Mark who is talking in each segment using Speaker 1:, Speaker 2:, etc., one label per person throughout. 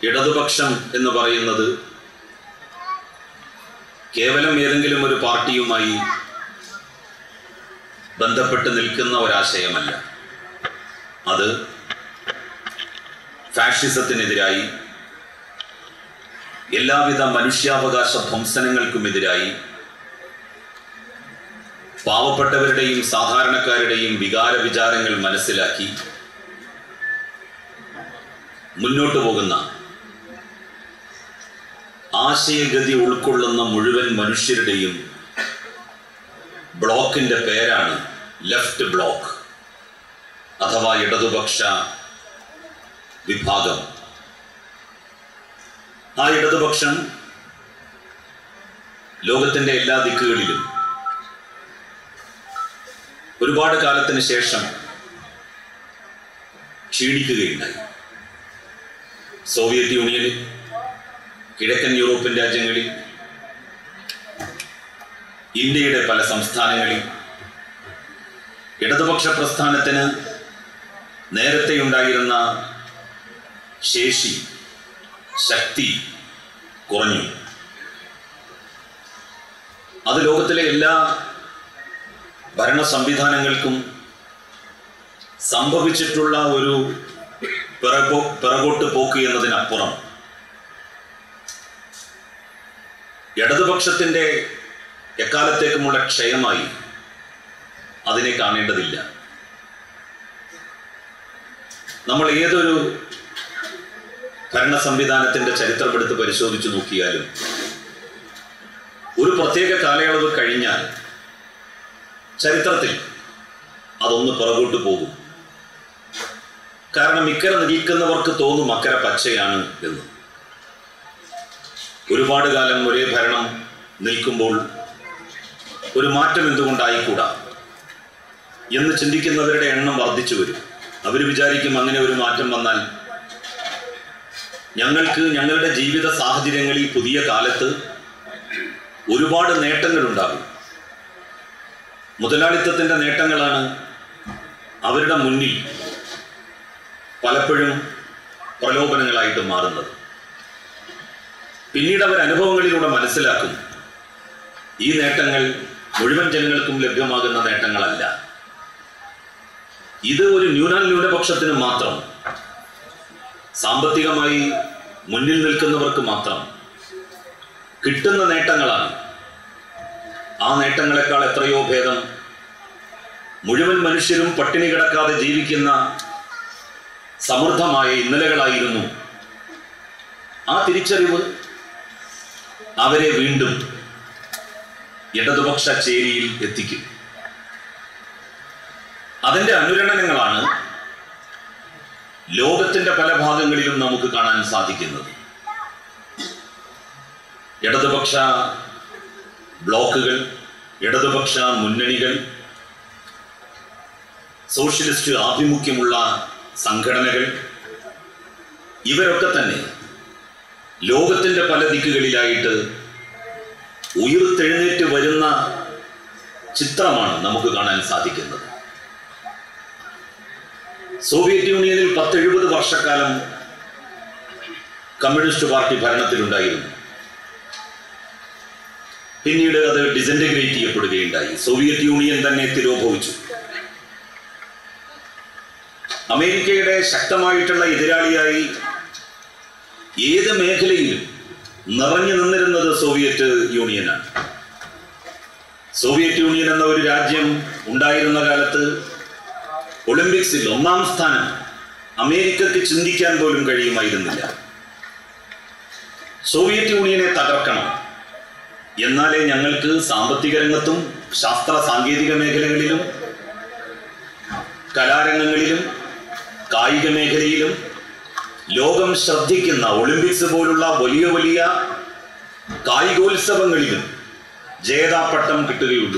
Speaker 1: ഇടതുപക്ഷം എന്ന് പറയുന്നത് കേവലം ഏതെങ്കിലും ഒരു പാർട്ടിയുമായി ബന്ധപ്പെട്ട് നിൽക്കുന്ന ഒരാശയമല്ല അത് ഫാഷിസത്തിനെതിരായി എല്ലാവിധ മനുഷ്യാവകാശ ധ്വംസനങ്ങൾക്കുമെതിരായി പാവപ്പെട്ടവരുടെയും സാധാരണക്കാരുടെയും വികാര വിചാരങ്ങൾ മനസ്സിലാക്കി മുന്നോട്ട് പോകുന്ന ആശയഗതി ഉൾക്കൊള്ളുന്ന മുഴുവൻ മനുഷ്യരുടെയും ബ്ലോക്കിന്റെ പേരാണ് ലെഫ്റ്റ് ബ്ലോക്ക് അഥവാ ഇടതുപക്ഷ വിഭാഗം ആ ഇടതുപക്ഷം ലോകത്തിന്റെ എല്ലാ ദിക്കുകളിലും ഒരുപാട് കാലത്തിന് ശേഷം ക്ഷീണിക്കുകയുണ്ടായി സോവിയറ്റ് യൂണിയനിൽ കിഴക്കൻ യൂറോപ്യൻ രാജ്യങ്ങളിൽ ഇന്ത്യയുടെ പല സംസ്ഥാനങ്ങളിൽ ഇടതുപക്ഷ പ്രസ്ഥാനത്തിന് നേരത്തെ ഉണ്ടായിരുന്ന ശേഷി ശക്തി കുറഞ്ഞു അത് ലോകത്തിലെ എല്ലാ ഭരണ സംവിധാനങ്ങൾക്കും സംഭവിച്ചിട്ടുള്ള ഒരു പിറകോ പിറകോട്ട് പോക്ക് എന്നതിനപ്പുറം ഇടതുപക്ഷത്തിന്റെ എക്കാലത്തേക്കുമുള്ള ക്ഷയമായി അതിനെ കാണേണ്ടതില്ല നമ്മൾ ഏതൊരു ഭരണ സംവിധാനത്തിന്റെ ചരിത്രമെടുത്ത് പരിശോധിച്ചു നോക്കിയാലും ഒരു പ്രത്യേക കാലയളവ് കഴിഞ്ഞാൽ ചരിത്രത്തിൽ അതൊന്ന് പുറകോട്ട് പോകും കാരണം ഇക്കരെ നിൽക്കുന്നവർക്ക് തോന്നും അക്കരെ പച്ചയാണ് എന്ന് ഒരുപാട് കാലം ഒരേ ഭരണം നിൽക്കുമ്പോൾ ഒരു മാറ്റം എന്തുകൊണ്ടായിക്കൂടാ എന്ന് ചിന്തിക്കുന്നവരുടെ എണ്ണം വർദ്ധിച്ചു വരും അവർ വിചാരിക്കും അങ്ങനെ ഒരു മാറ്റം വന്നാൽ ഞങ്ങൾക്ക് ഞങ്ങളുടെ ജീവിത സാഹചര്യങ്ങളിൽ പുതിയ കാലത്ത് ഒരുപാട് നേട്ടങ്ങൾ ഉണ്ടാകും മുതലാളിത്തത്തിന്റെ നേട്ടങ്ങളാണ് അവരുടെ മുന്നിൽ പലപ്പോഴും പ്രലോഭനങ്ങളായിട്ട് മാറുന്നത് പിന്നീട് അവർ അനുഭവങ്ങളിലൂടെ മനസ്സിലാക്കും ഈ നേട്ടങ്ങൾ മുഴുവൻ ജനങ്ങൾക്കും ലഭ്യമാകുന്ന നേട്ടങ്ങളല്ല ഇത് ഒരു ന്യൂനാൽ ന്യൂനപക്ഷത്തിന് മാത്രം സാമ്പത്തികമായി മുന്നിൽ നിൽക്കുന്നവർക്ക് മാത്രം കിട്ടുന്ന നേട്ടങ്ങളാണ് ആ നേട്ടങ്ങളെക്കാൾ എത്രയോ ഭേദം മുഴുവൻ മനുഷ്യരും പട്ടിണി കിടക്കാതെ ജീവിക്കുന്ന സമൃദ്ധമായ ഇന്നലകളായിരുന്നു ആ തിരിച്ചറിവ് അവരെ വീണ്ടും ഇടതുപക്ഷ ചേരിയിൽ എത്തിക്കും അതിന്റെ അനുരണനങ്ങളാണ് ലോകത്തിന്റെ പല ഭാഗങ്ങളിലും നമുക്ക് കാണാൻ സാധിക്കുന്നത് ഇടതുപക്ഷ ബ്ലോക്കുകൾ ഇടതുപക്ഷ മുന്നണികൾ സോഷ്യലിസ്റ്റ് ആഭിമുഖ്യമുള്ള സംഘടനകൾ ഇവരൊക്കെ തന്നെ ലോകത്തിന്റെ പല ദിക്കുകളിലായിട്ട് ഉയർത്തെഴുന്നേറ്റ് വരുന്ന ചിത്രമാണ് നമുക്ക് കാണാൻ സാധിക്കുന്നത് സോവിയറ്റ് യൂണിയനിൽ പത്തെഴുപത് വർഷക്കാലം കമ്മ്യൂണിസ്റ്റ് പാർട്ടി ഭരണത്തിലുണ്ടായിരുന്നു പിന്നീട് അത് ഡിസൻറ്റഗ്രേറ്റ് ചെയ്യപ്പെടുകയുണ്ടായി സോവിയറ്റ് യൂണിയൻ തന്നെ തിരോഭവിച്ചു അമേരിക്കയുടെ ശക്തമായിട്ടുള്ള എതിരാളിയായി ഏത് മേഖലയിലും നിറഞ്ഞു നിന്നിരുന്നത് സോവിയറ്റ് യൂണിയനാണ് സോവിയറ്റ് യൂണിയൻ എന്ന ഒരു രാജ്യം ഉണ്ടായിരുന്ന കാലത്ത് ഒളിമ്പിക്സിൽ ഒന്നാം സ്ഥാനം അമേരിക്കക്ക് ചിന്തിക്കാൻ പോലും കഴിയുമായിരുന്നില്ല സോവിയറ്റ് യൂണിയനെ തകർക്കണം എന്നാലേ ഞങ്ങൾക്ക് സാമ്പത്തിക രംഗത്തും ശാസ്ത്ര സാങ്കേതിക മേഖലകളിലും കലാരംഗങ്ങളിലും കായിക മേഖലയിലും ലോകം ശ്രദ്ധിക്കുന്ന ഒളിമ്പിക്സ് പോലുള്ള വലിയ വലിയ കായികോത്സവങ്ങളിലും ജേതാപ്പട്ടം കിട്ടുകയുള്ളൂ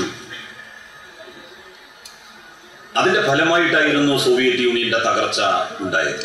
Speaker 1: അതിന്റെ ഫലമായിട്ടായിരുന്നു സോവിയറ്റ് യൂണിയന്റെ തകർച്ച ഉണ്ടായത്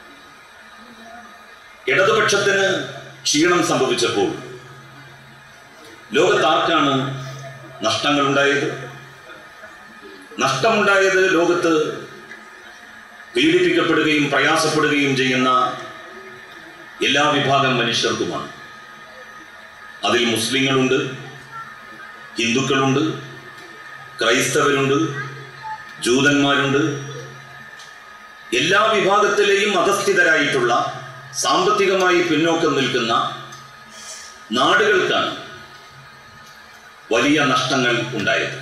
Speaker 1: ഇടതുപക്ഷത്തിന് ക്ഷീണം സംഭവിച്ചപ്പോൾ ലോകത്താർക്കാണ് നഷ്ടങ്ങളുണ്ടായത് നഷ്ടമുണ്ടായത് ലോകത്ത് പീഡിപ്പിക്കപ്പെടുകയും പ്രയാസപ്പെടുകയും ചെയ്യുന്ന എല്ലാ വിഭാഗം മനുഷ്യർക്കുമാണ് അതിൽ മുസ്ലിങ്ങളുണ്ട് ഹിന്ദുക്കളുണ്ട് ക്രൈസ്തവരുണ്ട് ജൂതന്മാരുണ്ട് എല്ലാ വിഭാഗത്തിലെയും അധസ്ഥിതരായിട്ടുള്ള സാമ്പത്തികമായി പിന്നോക്കം നിൽക്കുന്ന നാടുകൾക്കാണ് വലിയ നഷ്ടങ്ങൾ ഉണ്ടായത്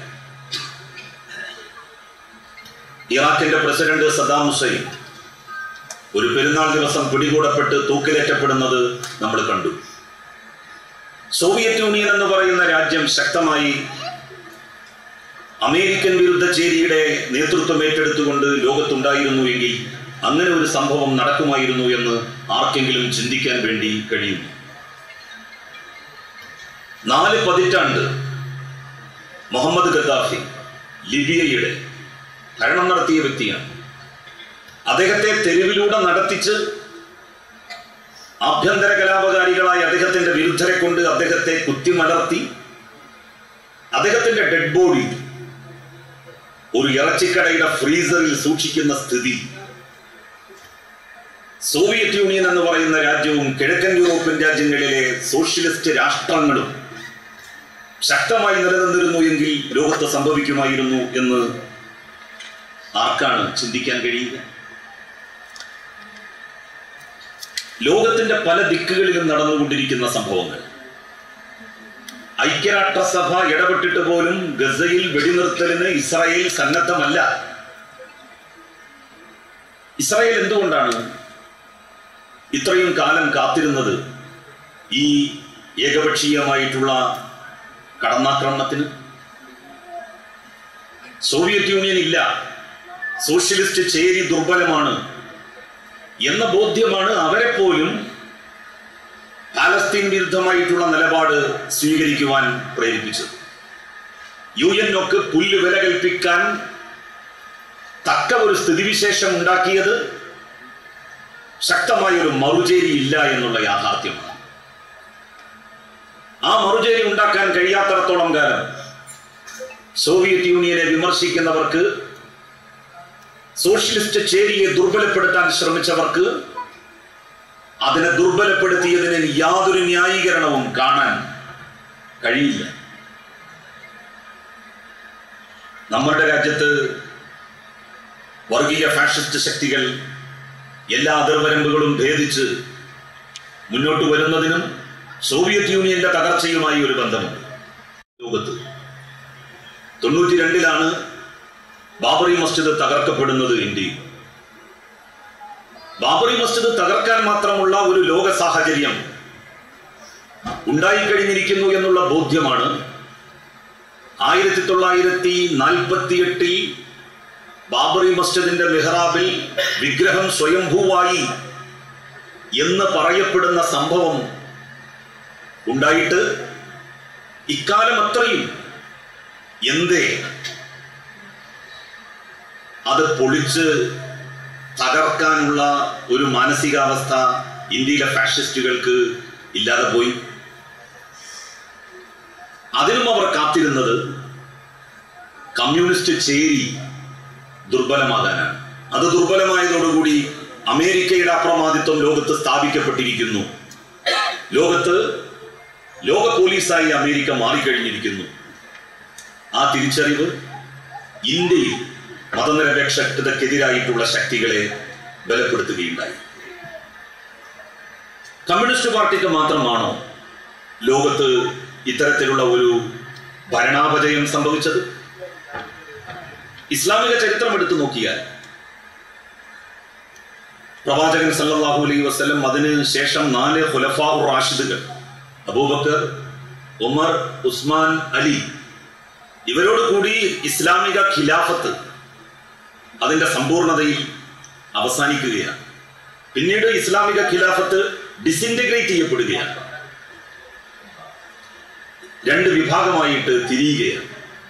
Speaker 1: ഇറാഖിന്റെ പ്രസിഡന്റ് സദാം ഹുസൈൻ ഒരു പെരുന്നാൾ ദിവസം പിടികൂടപ്പെട്ട് തൂക്കിലേറ്റപ്പെടുന്നത് നമ്മൾ കണ്ടു സോവിയറ്റ് യൂണിയൻ എന്ന് പറയുന്ന രാജ്യം ശക്തമായി അമേരിക്കൻ വിരുദ്ധ ചേരിയുടെ നേതൃത്വം ഏറ്റെടുത്തുകൊണ്ട് ലോകത്തുണ്ടായിരുന്നു എങ്കിൽ അങ്ങനെ ഒരു സംഭവം നടക്കുമായിരുന്നു എന്ന് ആർക്കെങ്കിലും ചിന്തിക്കാൻ വേണ്ടി കഴിയുന്നു നാല് പതിറ്റാണ്ട് മുഹമ്മദ് ഗദ്ദാഫി ലിബിയയുടെ ഭരണം നടത്തിയ വ്യക്തിയാണ് അദ്ദേഹത്തെ തെരുവിലൂടെ നടത്തിച്ച് ആഭ്യന്തര കലാപകാരികളായ അദ്ദേഹത്തിന്റെ വിരുദ്ധരെ കൊണ്ട് അദ്ദേഹത്തെ കുത്തിമലർത്തി അദ്ദേഹത്തിന്റെ ഡെഡ് ബോഡി ഒരു ഇറച്ചിക്കടയുടെ ഫ്രീസറിൽ സൂക്ഷിക്കുന്ന സ്ഥിതി സോവിയറ്റ് യൂണിയൻ എന്ന് പറയുന്ന രാജ്യവും കിഴക്കൻ യൂറോപ്യൻ രാജ്യങ്ങളിലെ സോഷ്യലിസ്റ്റ് രാഷ്ട്രങ്ങളും ശക്തമായി നിലനിന്നിരുന്നു എങ്കിൽ ലോകത്ത് സംഭവിക്കുമായിരുന്നു എന്ന് ആർക്കാണ് ചിന്തിക്കാൻ കഴിയുക ലോകത്തിന്റെ പല ദിക്കുകളിലും നടന്നുകൊണ്ടിരിക്കുന്ന സംഭവങ്ങൾ ഐക്യരാഷ്ട്രസഭ ഇടപെട്ടിട്ട് പോലും ഗസയിൽ വെടിനിർത്തലിന് ഇസ്രായേൽ സന്നദ്ധമല്ല ഇസ്രായേൽ എന്തുകൊണ്ടാണ് ഇത്രയും കാലം കാത്തിരുന്നത് ഈ ഏകപക്ഷീയമായിട്ടുള്ള കടന്നാക്രമണത്തിന് സോവിയറ്റ് യൂണിയൻ ഇല്ല സോഷ്യലിസ്റ്റ് ചേരി ദുർബലമാണ് എന്ന ബോധ്യമാണ് അവരെ പോലും പാലസ്തീൻ വിരുദ്ധമായിട്ടുള്ള നിലപാട് സ്വീകരിക്കുവാൻ പ്രേരിപ്പിച്ചത് യു എൻ ഒക്കെ പുല്ല് വില കൽപ്പിക്കാൻ തക്ക ഒരു സ്ഥിതിവിശേഷം ഉണ്ടാക്കിയത് ശക്തമായ ഒരു മറുചേരി ഇല്ല എന്നുള്ള യാഥാർത്ഥ്യമാണ് ആ മറുചേരി ഉണ്ടാക്കാൻ കഴിയാത്തടത്തോളം കാലം സോവിയറ്റ് യൂണിയനെ വിമർശിക്കുന്നവർക്ക് സോഷ്യലിസ്റ്റ് ചേരിയെ ദുർബലപ്പെടുത്താൻ ശ്രമിച്ചവർക്ക് അതിനെ ദുർബലപ്പെടുത്തിയതിന് യാതൊരു ന്യായീകരണവും കാണാൻ കഴിയില്ല നമ്മുടെ രാജ്യത്ത് വർഗീയ ഫാഷിസ്റ്റ് ശക്തികൾ എല്ലാ അതിർവരമ്പുകളും ഭേദിച്ച് മുന്നോട്ട് വരുന്നതിനും സോവിയറ്റ് യൂണിയന്റെ തകർച്ചയുമായി ഒരു ബന്ധമുണ്ട് ലോകത്ത് തൊണ്ണൂറ്റി രണ്ടിലാണ് ബാബറി മസ്ജിദ് തകർക്കപ്പെടുന്നത് ഇന്ത്യയിൽ ബാബറി മസ്ജിദ് തകർക്കാൻ മാത്രമുള്ള ഒരു ലോക സാഹചര്യം ഉണ്ടായിക്കഴിഞ്ഞിരിക്കുന്നു എന്നുള്ള ബോധ്യമാണ് ആയിരത്തി തൊള്ളായിരത്തി നാൽപ്പത്തി എട്ടിൽ ബാബറി മസ്ജിദിന്റെ മെഹ്റാബിൽ വിഗ്രഹം സ്വയംഭൂവായി എന്ന് പറയപ്പെടുന്ന സംഭവം ഉണ്ടായിട്ട് ഇക്കാലം അത്രയും എന്തേ അത് പൊളിച്ച് തകർക്കാനുള്ള ഒരു മാനസികാവസ്ഥ ഇന്ത്യയിലെ ഫാഷിസ്റ്റുകൾക്ക് ഇല്ലാതെ പോയി അതിനും അവർ കാത്തിരുന്നത് കമ്മ്യൂണിസ്റ്റ് ചേരി ദുർബലമാകാനാണ് അത് ദുർബലമായതോടുകൂടി അമേരിക്കയുടെ അപ്രമാദിത്വം ലോകത്ത് സ്ഥാപിക്കപ്പെട്ടിരിക്കുന്നു ലോകത്ത് ലോക പോലീസായി അമേരിക്ക മാറിക്കഴിഞ്ഞിരിക്കുന്നു ആ തിരിച്ചറിവ് ഇന്ത്യയിൽ മതനിരപേക്ഷതക്കെതിരായിട്ടുള്ള ശക്തികളെ ബലപ്പെടുത്തുകയുണ്ടായി കമ്മ്യൂണിസ്റ്റ് പാർട്ടിക്ക് മാത്രമാണോ ലോകത്ത് ഇത്തരത്തിലുള്ള ഒരു ഭരണാപജയം സംഭവിച്ചത് ഇസ്ലാമിക ചരിത്രം എടുത്തു നോക്കിയാൽ പ്രവാചകൻ സല്ലല്ലാഹു അലൈഹി വസല്ലം അതിന് ശേഷം നാല് ഖുലഫാ റാഷിദുകൾ അബൂബക്കർ ഉമർ ഉസ്മാൻ അലി ഇവരോട് കൂടി ഇസ്ലാമിക ഖിലാഫത്ത് അതിന്റെ സമ്പൂർണതയിൽ അവസാനിക്കുകയാണ് പിന്നീട് ഇസ്ലാമിക ഖിലാഫത്ത് ഡിസിൻറ്റഗ്രേറ്റ് ചെയ്യപ്പെടുകയാണ് രണ്ട് വിഭാഗമായിട്ട് തിരിയുകയാണ്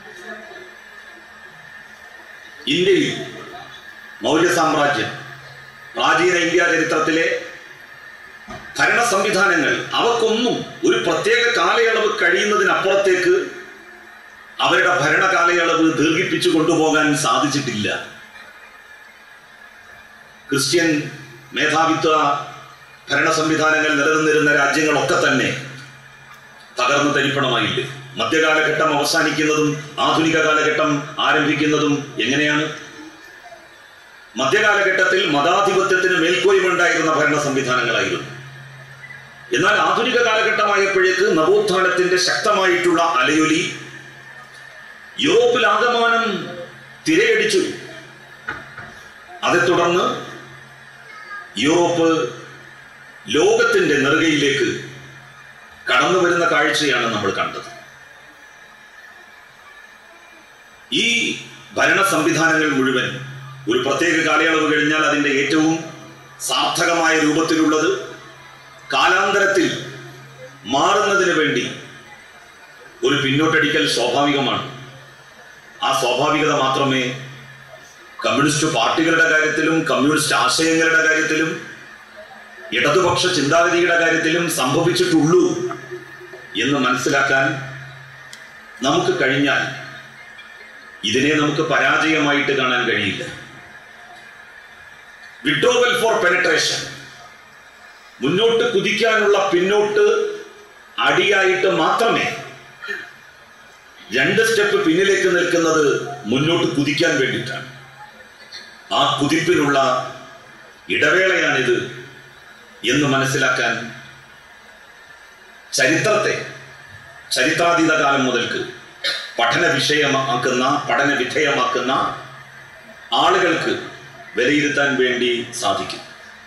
Speaker 1: ഇന്ത്യയിൽ മൗര്യ സാമ്രാജ്യം പ്രാചീന ഇന്ത്യ ചരിത്രത്തിലെ ഭരണ സംവിധാനങ്ങൾ അവക്കൊന്നും ഒരു പ്രത്യേക കാലയളവ് കഴിയുന്നതിനപ്പുറത്തേക്ക് അവരുടെ ഭരണ കാലയളവ് ദീർഘിപ്പിച്ചു കൊണ്ടുപോകാൻ സാധിച്ചിട്ടില്ല ക്രിസ്ത്യൻ മേധാവിത്വ ഭരണ സംവിധാനങ്ങൾ നിലനിന്നിരുന്ന രാജ്യങ്ങളൊക്കെ തന്നെ തകർന്നു തരിപ്പണമായില്ലേ മധ്യകാലഘട്ടം അവസാനിക്കുന്നതും ആധുനിക കാലഘട്ടം ആരംഭിക്കുന്നതും എങ്ങനെയാണ് മധ്യകാലഘട്ടത്തിൽ മതാധിപത്യത്തിന് മേൽക്കോയ്മ ഭരണ സംവിധാനങ്ങളായിരുന്നു എന്നാൽ ആധുനിക കാലഘട്ടമായപ്പോഴേക്ക് നവോത്ഥാനത്തിന്റെ ശക്തമായിട്ടുള്ള അലയൊലി യൂറോപ്പിൽ ആകമാനം തിരയടിച്ചു അതേ തുടർന്ന് യൂറോപ്പ് ലോകത്തിന്റെ നെറുകയിലേക്ക് കടന്നു വരുന്ന കാഴ്ചയാണ് നമ്മൾ കണ്ടത് ഈ ഭരണ സംവിധാനങ്ങൾ മുഴുവൻ ഒരു പ്രത്യേക കാലയളവ് കഴിഞ്ഞാൽ അതിന്റെ ഏറ്റവും സാർത്ഥകമായ രൂപത്തിലുള്ളത് കാലാന്തരത്തിൽ മാറുന്നതിന് വേണ്ടി ഒരു പിന്നോട്ടടിക്കൽ സ്വാഭാവികമാണ് ആ സ്വാഭാവികത മാത്രമേ കമ്മ്യൂണിസ്റ്റ് പാർട്ടികളുടെ കാര്യത്തിലും കമ്മ്യൂണിസ്റ്റ് ആശയങ്ങളുടെ കാര്യത്തിലും ഇടതുപക്ഷ ചിന്താഗതിയുടെ കാര്യത്തിലും സംഭവിച്ചിട്ടുള്ളൂ എന്ന് മനസ്സിലാക്കാൻ നമുക്ക് കഴിഞ്ഞാൽ ഇതിനെ നമുക്ക് പരാജയമായിട്ട് കാണാൻ കഴിയില്ല വിഡ്രോവൽ ഫോർ പെനട്രേഷൻ മുന്നോട്ട് കുതിക്കാനുള്ള പിന്നോട്ട് അടിയായിട്ട് മാത്രമേ രണ്ട് സ്റ്റെപ്പ് പിന്നിലേക്ക് നിൽക്കുന്നത് മുന്നോട്ട് കുതിക്കാൻ വേണ്ടിയിട്ടാണ് ആ കുതിപ്പിനുള്ള ഇടവേളയാണിത് എന്ന് മനസ്സിലാക്കാൻ ചരിത്രത്തെ ചരിത്രാതീത കാലം മുതൽക്ക് പഠന വിഷയമാക്കുന്ന പഠന വിധേയമാക്കുന്ന ആളുകൾക്ക് വിലയിരുത്താൻ വേണ്ടി സാധിക്കും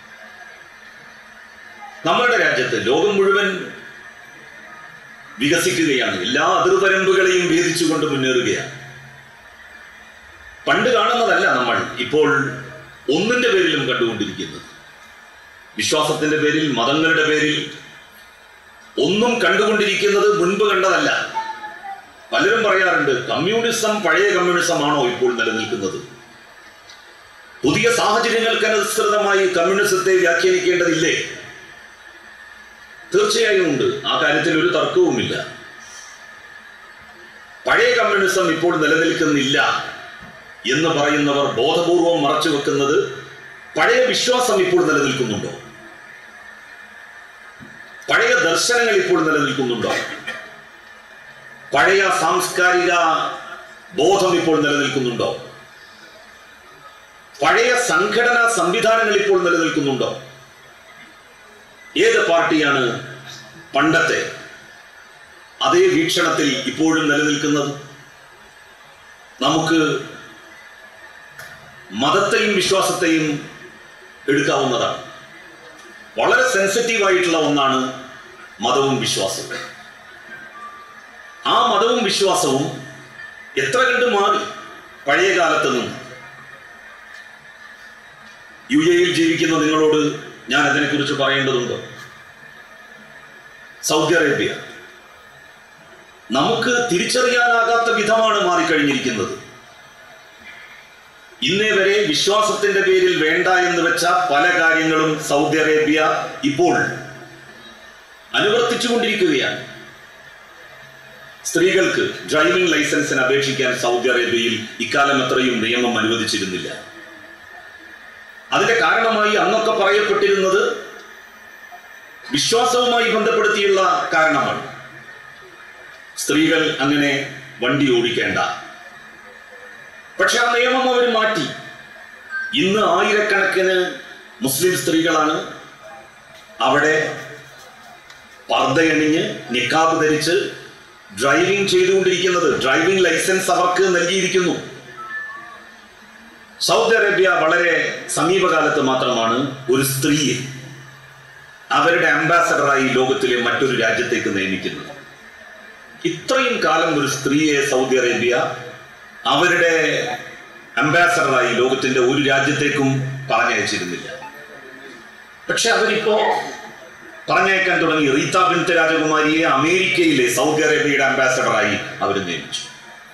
Speaker 1: നമ്മുടെ രാജ്യത്ത് ലോകം മുഴുവൻ വികസിക്കുകയാണ് എല്ലാ അതിർവരമ്പുകളെയും ഭേദിച്ചുകൊണ്ട് മുന്നേറുകയാണ് പണ്ട് കാണുന്നതല്ല നമ്മൾ ഇപ്പോൾ ഒന്നിന്റെ പേരിലും കണ്ടുകൊണ്ടിരിക്കുന്നത് വിശ്വാസത്തിന്റെ പേരിൽ മതങ്ങളുടെ പേരിൽ ഒന്നും കണ്ടുകൊണ്ടിരിക്കുന്നത് മുൻപ് കണ്ടതല്ല പലരും പറയാറുണ്ട് കമ്മ്യൂണിസം പഴയ കമ്മ്യൂണിസം ആണോ ഇപ്പോൾ നിലനിൽക്കുന്നത് പുതിയ സാഹചര്യങ്ങൾക്കനുസൃതമായി കമ്മ്യൂണിസത്തെ വ്യാഖ്യാനിക്കേണ്ടതില്ലേ തീർച്ചയായും ഉണ്ട് ആ കാര്യത്തിൽ ഒരു തർക്കവുമില്ല പഴയ കമ്മ്യൂണിസം ഇപ്പോൾ നിലനിൽക്കുന്നില്ല എന്ന് പറയുന്നവർ ബോധപൂർവം മറച്ചു വെക്കുന്നത് പഴയ വിശ്വാസം ഇപ്പോൾ നിലനിൽക്കുന്നുണ്ടോ പഴയ ദർശനങ്ങൾ ഇപ്പോൾ നിലനിൽക്കുന്നുണ്ടോ പഴയ സാംസ്കാരിക ബോധം ഇപ്പോൾ നിലനിൽക്കുന്നുണ്ടോ പഴയ സംഘടനാ സംവിധാനങ്ങൾ ഇപ്പോൾ നിലനിൽക്കുന്നുണ്ടോ ഏത് പാർട്ടിയാണ് പണ്ടത്തെ അതേ വീക്ഷണത്തിൽ ഇപ്പോഴും നിലനിൽക്കുന്നത് നമുക്ക് മതത്തെയും വിശ്വാസത്തെയും എടുക്കാവുന്നതാണ് വളരെ സെൻസിറ്റീവ് ആയിട്ടുള്ള ഒന്നാണ് മതവും വിശ്വാസവും ആ മതവും വിശ്വാസവും എത്ര കണ്ട് മാറി പഴയ കാലത്ത് നിന്ന് യു എയിൽ ജീവിക്കുന്ന നിങ്ങളോട് ഞാൻ അതിനെക്കുറിച്ച് പറയേണ്ടതുണ്ടോ സൗദി അറേബ്യ നമുക്ക് തിരിച്ചറിയാനാകാത്ത വിധമാണ് മാറിക്കഴിഞ്ഞിരിക്കുന്നത് ഇന്നേ വരെ വിശ്വാസത്തിന്റെ പേരിൽ വേണ്ട എന്ന് വെച്ച പല കാര്യങ്ങളും സൗദി അറേബ്യ ഇപ്പോൾ അനുവർത്തിച്ചുകൊണ്ടിരിക്കുകയാണ് സ്ത്രീകൾക്ക് ഡ്രൈവിംഗ് ലൈസൻസിന് അപേക്ഷിക്കാൻ സൗദി അറേബ്യയിൽ ഇക്കാലം എത്രയും നിയമം അനുവദിച്ചിരുന്നില്ല അതിന്റെ കാരണമായി അന്നൊക്കെ പറയപ്പെട്ടിരുന്നത് വിശ്വാസവുമായി ബന്ധപ്പെടുത്തിയുള്ള കാരണമാണ് സ്ത്രീകൾ അങ്ങനെ വണ്ടി ഓടിക്കേണ്ട പക്ഷെ ആ നിയമം അവർ മാറ്റി ഇന്ന് ആയിരക്കണക്കിന് മുസ്ലിം സ്ത്രീകളാണ് അവിടെ പർദ്ദയണിഞ്ഞ് നിക്കാബ് ധരിച്ച് ഡ്രൈവിംഗ് ചെയ്തുകൊണ്ടിരിക്കുന്നത് ഡ്രൈവിംഗ് ലൈസൻസ് അവർക്ക് നൽകിയിരിക്കുന്നു സൗദി അറേബ്യ വളരെ സമീപകാലത്ത് മാത്രമാണ് ഒരു സ്ത്രീയെ അവരുടെ അംബാസഡറായി ലോകത്തിലെ മറ്റൊരു രാജ്യത്തേക്ക് നിയമിക്കുന്നത് ഇത്രയും കാലം ഒരു സ്ത്രീയെ സൗദി അറേബ്യ അവരുടെ അംബാസഡറായി ലോകത്തിന്റെ ഒരു രാജ്യത്തേക്കും പറഞ്ഞയച്ചിരുന്നില്ല പക്ഷെ അവരിപ്പോ പറഞ്ഞയക്കാൻ തുടങ്ങി റീത്ത ബിൻത്ത് രാജകുമാരിയെ അമേരിക്കയിലെ സൗദി അറേബ്യയുടെ അംബാസഡറായി അവർ നിയമിച്ചു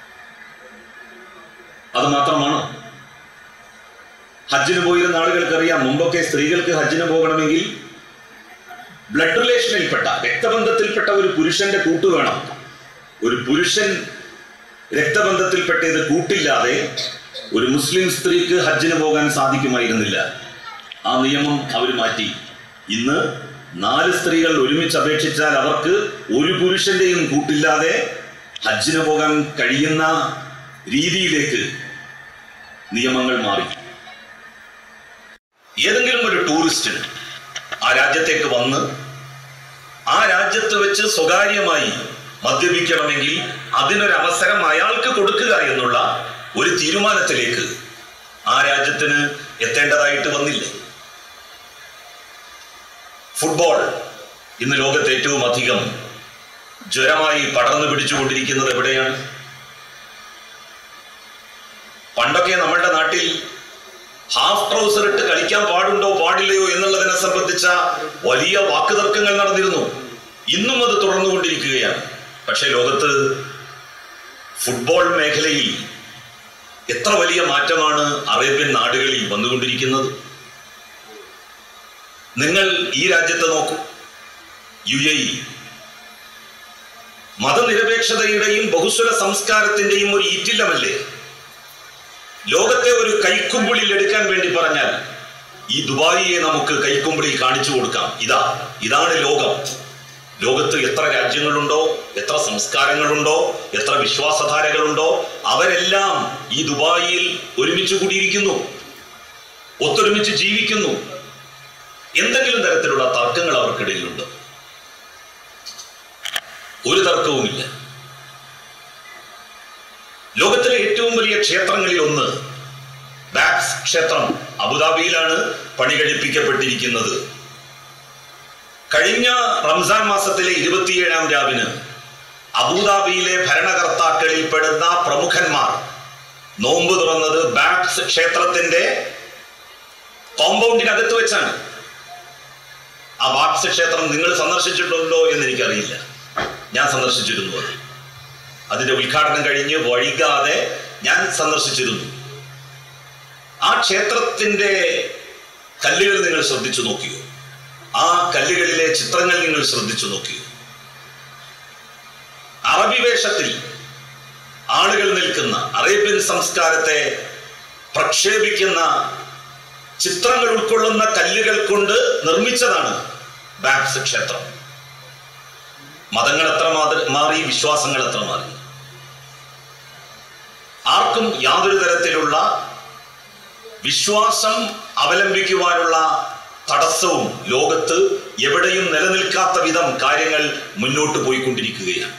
Speaker 1: അത് മാത്രമാണോ ഹജ്ജിന് പോയിരുന്ന ആളുകൾക്കറിയാം മുമ്പൊക്കെ സ്ത്രീകൾക്ക് ഹജ്ജിന് പോകണമെങ്കിൽ ബ്ലഡ് റിലേഷനിൽപ്പെട്ട രക്തബന്ധത്തിൽപ്പെട്ട ഒരു പുരുഷന്റെ കൂട്ട് വേണം ഒരു പുരുഷൻ രക്തബന്ധത്തിൽപ്പെട്ടത് കൂട്ടില്ലാതെ ഒരു മുസ്ലിം സ്ത്രീക്ക് ഹജ്ജിന് പോകാൻ സാധിക്കുമായിരുന്നില്ല ആ നിയമം അവർ മാറ്റി ഇന്ന് നാല് സ്ത്രീകൾ ഒരുമിച്ച് അപേക്ഷിച്ചാൽ അവർക്ക് ഒരു പുരുഷന്റെയും കൂട്ടില്ലാതെ ഹജ്ജിന് പോകാൻ കഴിയുന്ന രീതിയിലേക്ക് നിയമങ്ങൾ മാറി ഏതെങ്കിലും ഒരു ടൂറിസ്റ്റിന് ആ രാജ്യത്തേക്ക് വന്ന് ആ രാജ്യത്ത് വെച്ച് സ്വകാര്യമായി മദ്യപിക്കണമെങ്കിൽ അതിനൊരു അവസരം അയാൾക്ക് കൊടുക്കുക എന്നുള്ള ഒരു തീരുമാനത്തിലേക്ക് ആ രാജ്യത്തിന് എത്തേണ്ടതായിട്ട് വന്നില്ലേ ഫുട്ബോൾ ഇന്ന് ലോകത്ത് ഏറ്റവും അധികം ജ്വരമായി പടർന്നു പിടിച്ചുകൊണ്ടിരിക്കുന്നത് എവിടെയാണ് പണ്ടൊക്കെ നമ്മളുടെ നാട്ടിൽ ഹാഫ് ട്രൗസർ ഇട്ട് കളിക്കാൻ പാടുണ്ടോ പാടില്ലയോ എന്നുള്ളതിനെ സംബന്ധിച്ച വലിയ വാക്കുതർക്കങ്ങൾ നടന്നിരുന്നു ഇന്നും അത് തുടർന്നുകൊണ്ടിരിക്കുകയാണ് പക്ഷേ ലോകത്ത് ഫുട്ബോൾ മേഖലയിൽ എത്ര വലിയ മാറ്റമാണ് അറേബ്യൻ നാടുകളിൽ വന്നുകൊണ്ടിരിക്കുന്നത് നിങ്ങൾ ഈ രാജ്യത്തെ നോക്കൂ യു എ ഇ മതനിരപേക്ഷതയുടെയും ബഹുസ്വര സംസ്കാരത്തിന്റെയും ഒരു ഈറ്റില്ലമല്ലേ ലോകത്തെ ഒരു കൈക്കുമ്പിളിൽ എടുക്കാൻ വേണ്ടി പറഞ്ഞാൽ ഈ ദുബായിയെ നമുക്ക് കൈക്കുമ്പിളിൽ കാണിച്ചു കൊടുക്കാം ഇതാ ഇതാണ് ലോകം ലോകത്ത് എത്ര രാജ്യങ്ങളുണ്ടോ എത്ര സംസ്കാരങ്ങളുണ്ടോ എത്ര വിശ്വാസധാരകളുണ്ടോ അവരെല്ലാം ഈ ദുബായിയിൽ ഒരുമിച്ച് കൂടിയിരിക്കുന്നു ഒത്തൊരുമിച്ച് ജീവിക്കുന്നു എന്തെങ്കിലും തരത്തിലുള്ള തർക്കങ്ങൾ അവർക്കിടയിലുണ്ട് ഒരു തർക്കവുമില്ല ലോകത്തിലെ ഏറ്റവും വലിയ ക്ഷേത്രങ്ങളിൽ ഒന്ന് ബാക്സ് ക്ഷേത്രം അബുദാബിയിലാണ് പണി കഴിപ്പിക്കപ്പെട്ടിരിക്കുന്നത് കഴിഞ്ഞ റംസാൻ മാസത്തിലെ ഇരുപത്തിയേഴാം രാവിന് അബുദാബിയിലെ ഭരണകർത്താക്കളിൽ പെടുന്ന പ്രമുഖന്മാർ നോമ്പ് തുറന്നത് ബാക്സ് ക്ഷേത്രത്തിന്റെ കോമ്പൗണ്ടിനകത്ത് വെച്ചാണ് ആ ബാക്സ് ക്ഷേത്രം നിങ്ങൾ സന്ദർശിച്ചിട്ടുണ്ടോ എന്ന് എനിക്കറിയില്ല ഞാൻ സന്ദർശിച്ചിരുന്നു അത് അതിന്റെ ഉദ്ഘാടനം കഴിഞ്ഞ് വൈകാതെ ഞാൻ സന്ദർശിച്ചിരുന്നു ആ ക്ഷേത്രത്തിന്റെ കല്ലുകൾ നിങ്ങൾ ശ്രദ്ധിച്ചു നോക്കിയോ ആ കല്ലുകളിലെ ചിത്രങ്ങൾ നിങ്ങൾ ശ്രദ്ധിച്ചു നോക്കിയോ അറബി വേഷത്തിൽ ആളുകൾ നിൽക്കുന്ന അറേബ്യൻ സംസ്കാരത്തെ പ്രക്ഷേപിക്കുന്ന ചിത്രങ്ങൾ ഉൾക്കൊള്ളുന്ന കല്ലുകൾ കൊണ്ട് നിർമ്മിച്ചതാണ് ബാക്സ് ക്ഷേത്രം മതങ്ങൾ എത്ര മാതി- മാറി വിശ്വാസങ്ങൾ എത്ര മാറി ആർക്കും യാതൊരു തരത്തിലുള്ള വിശ്വാസം അവലംബിക്കുവാനുള്ള തടസ്സവും ലോകത്ത് എവിടെയും നിലനിൽക്കാത്ത വിധം കാര്യങ്ങൾ മുന്നോട്ട് പോയിക്കൊണ്ടിരിക്കുകയാണ്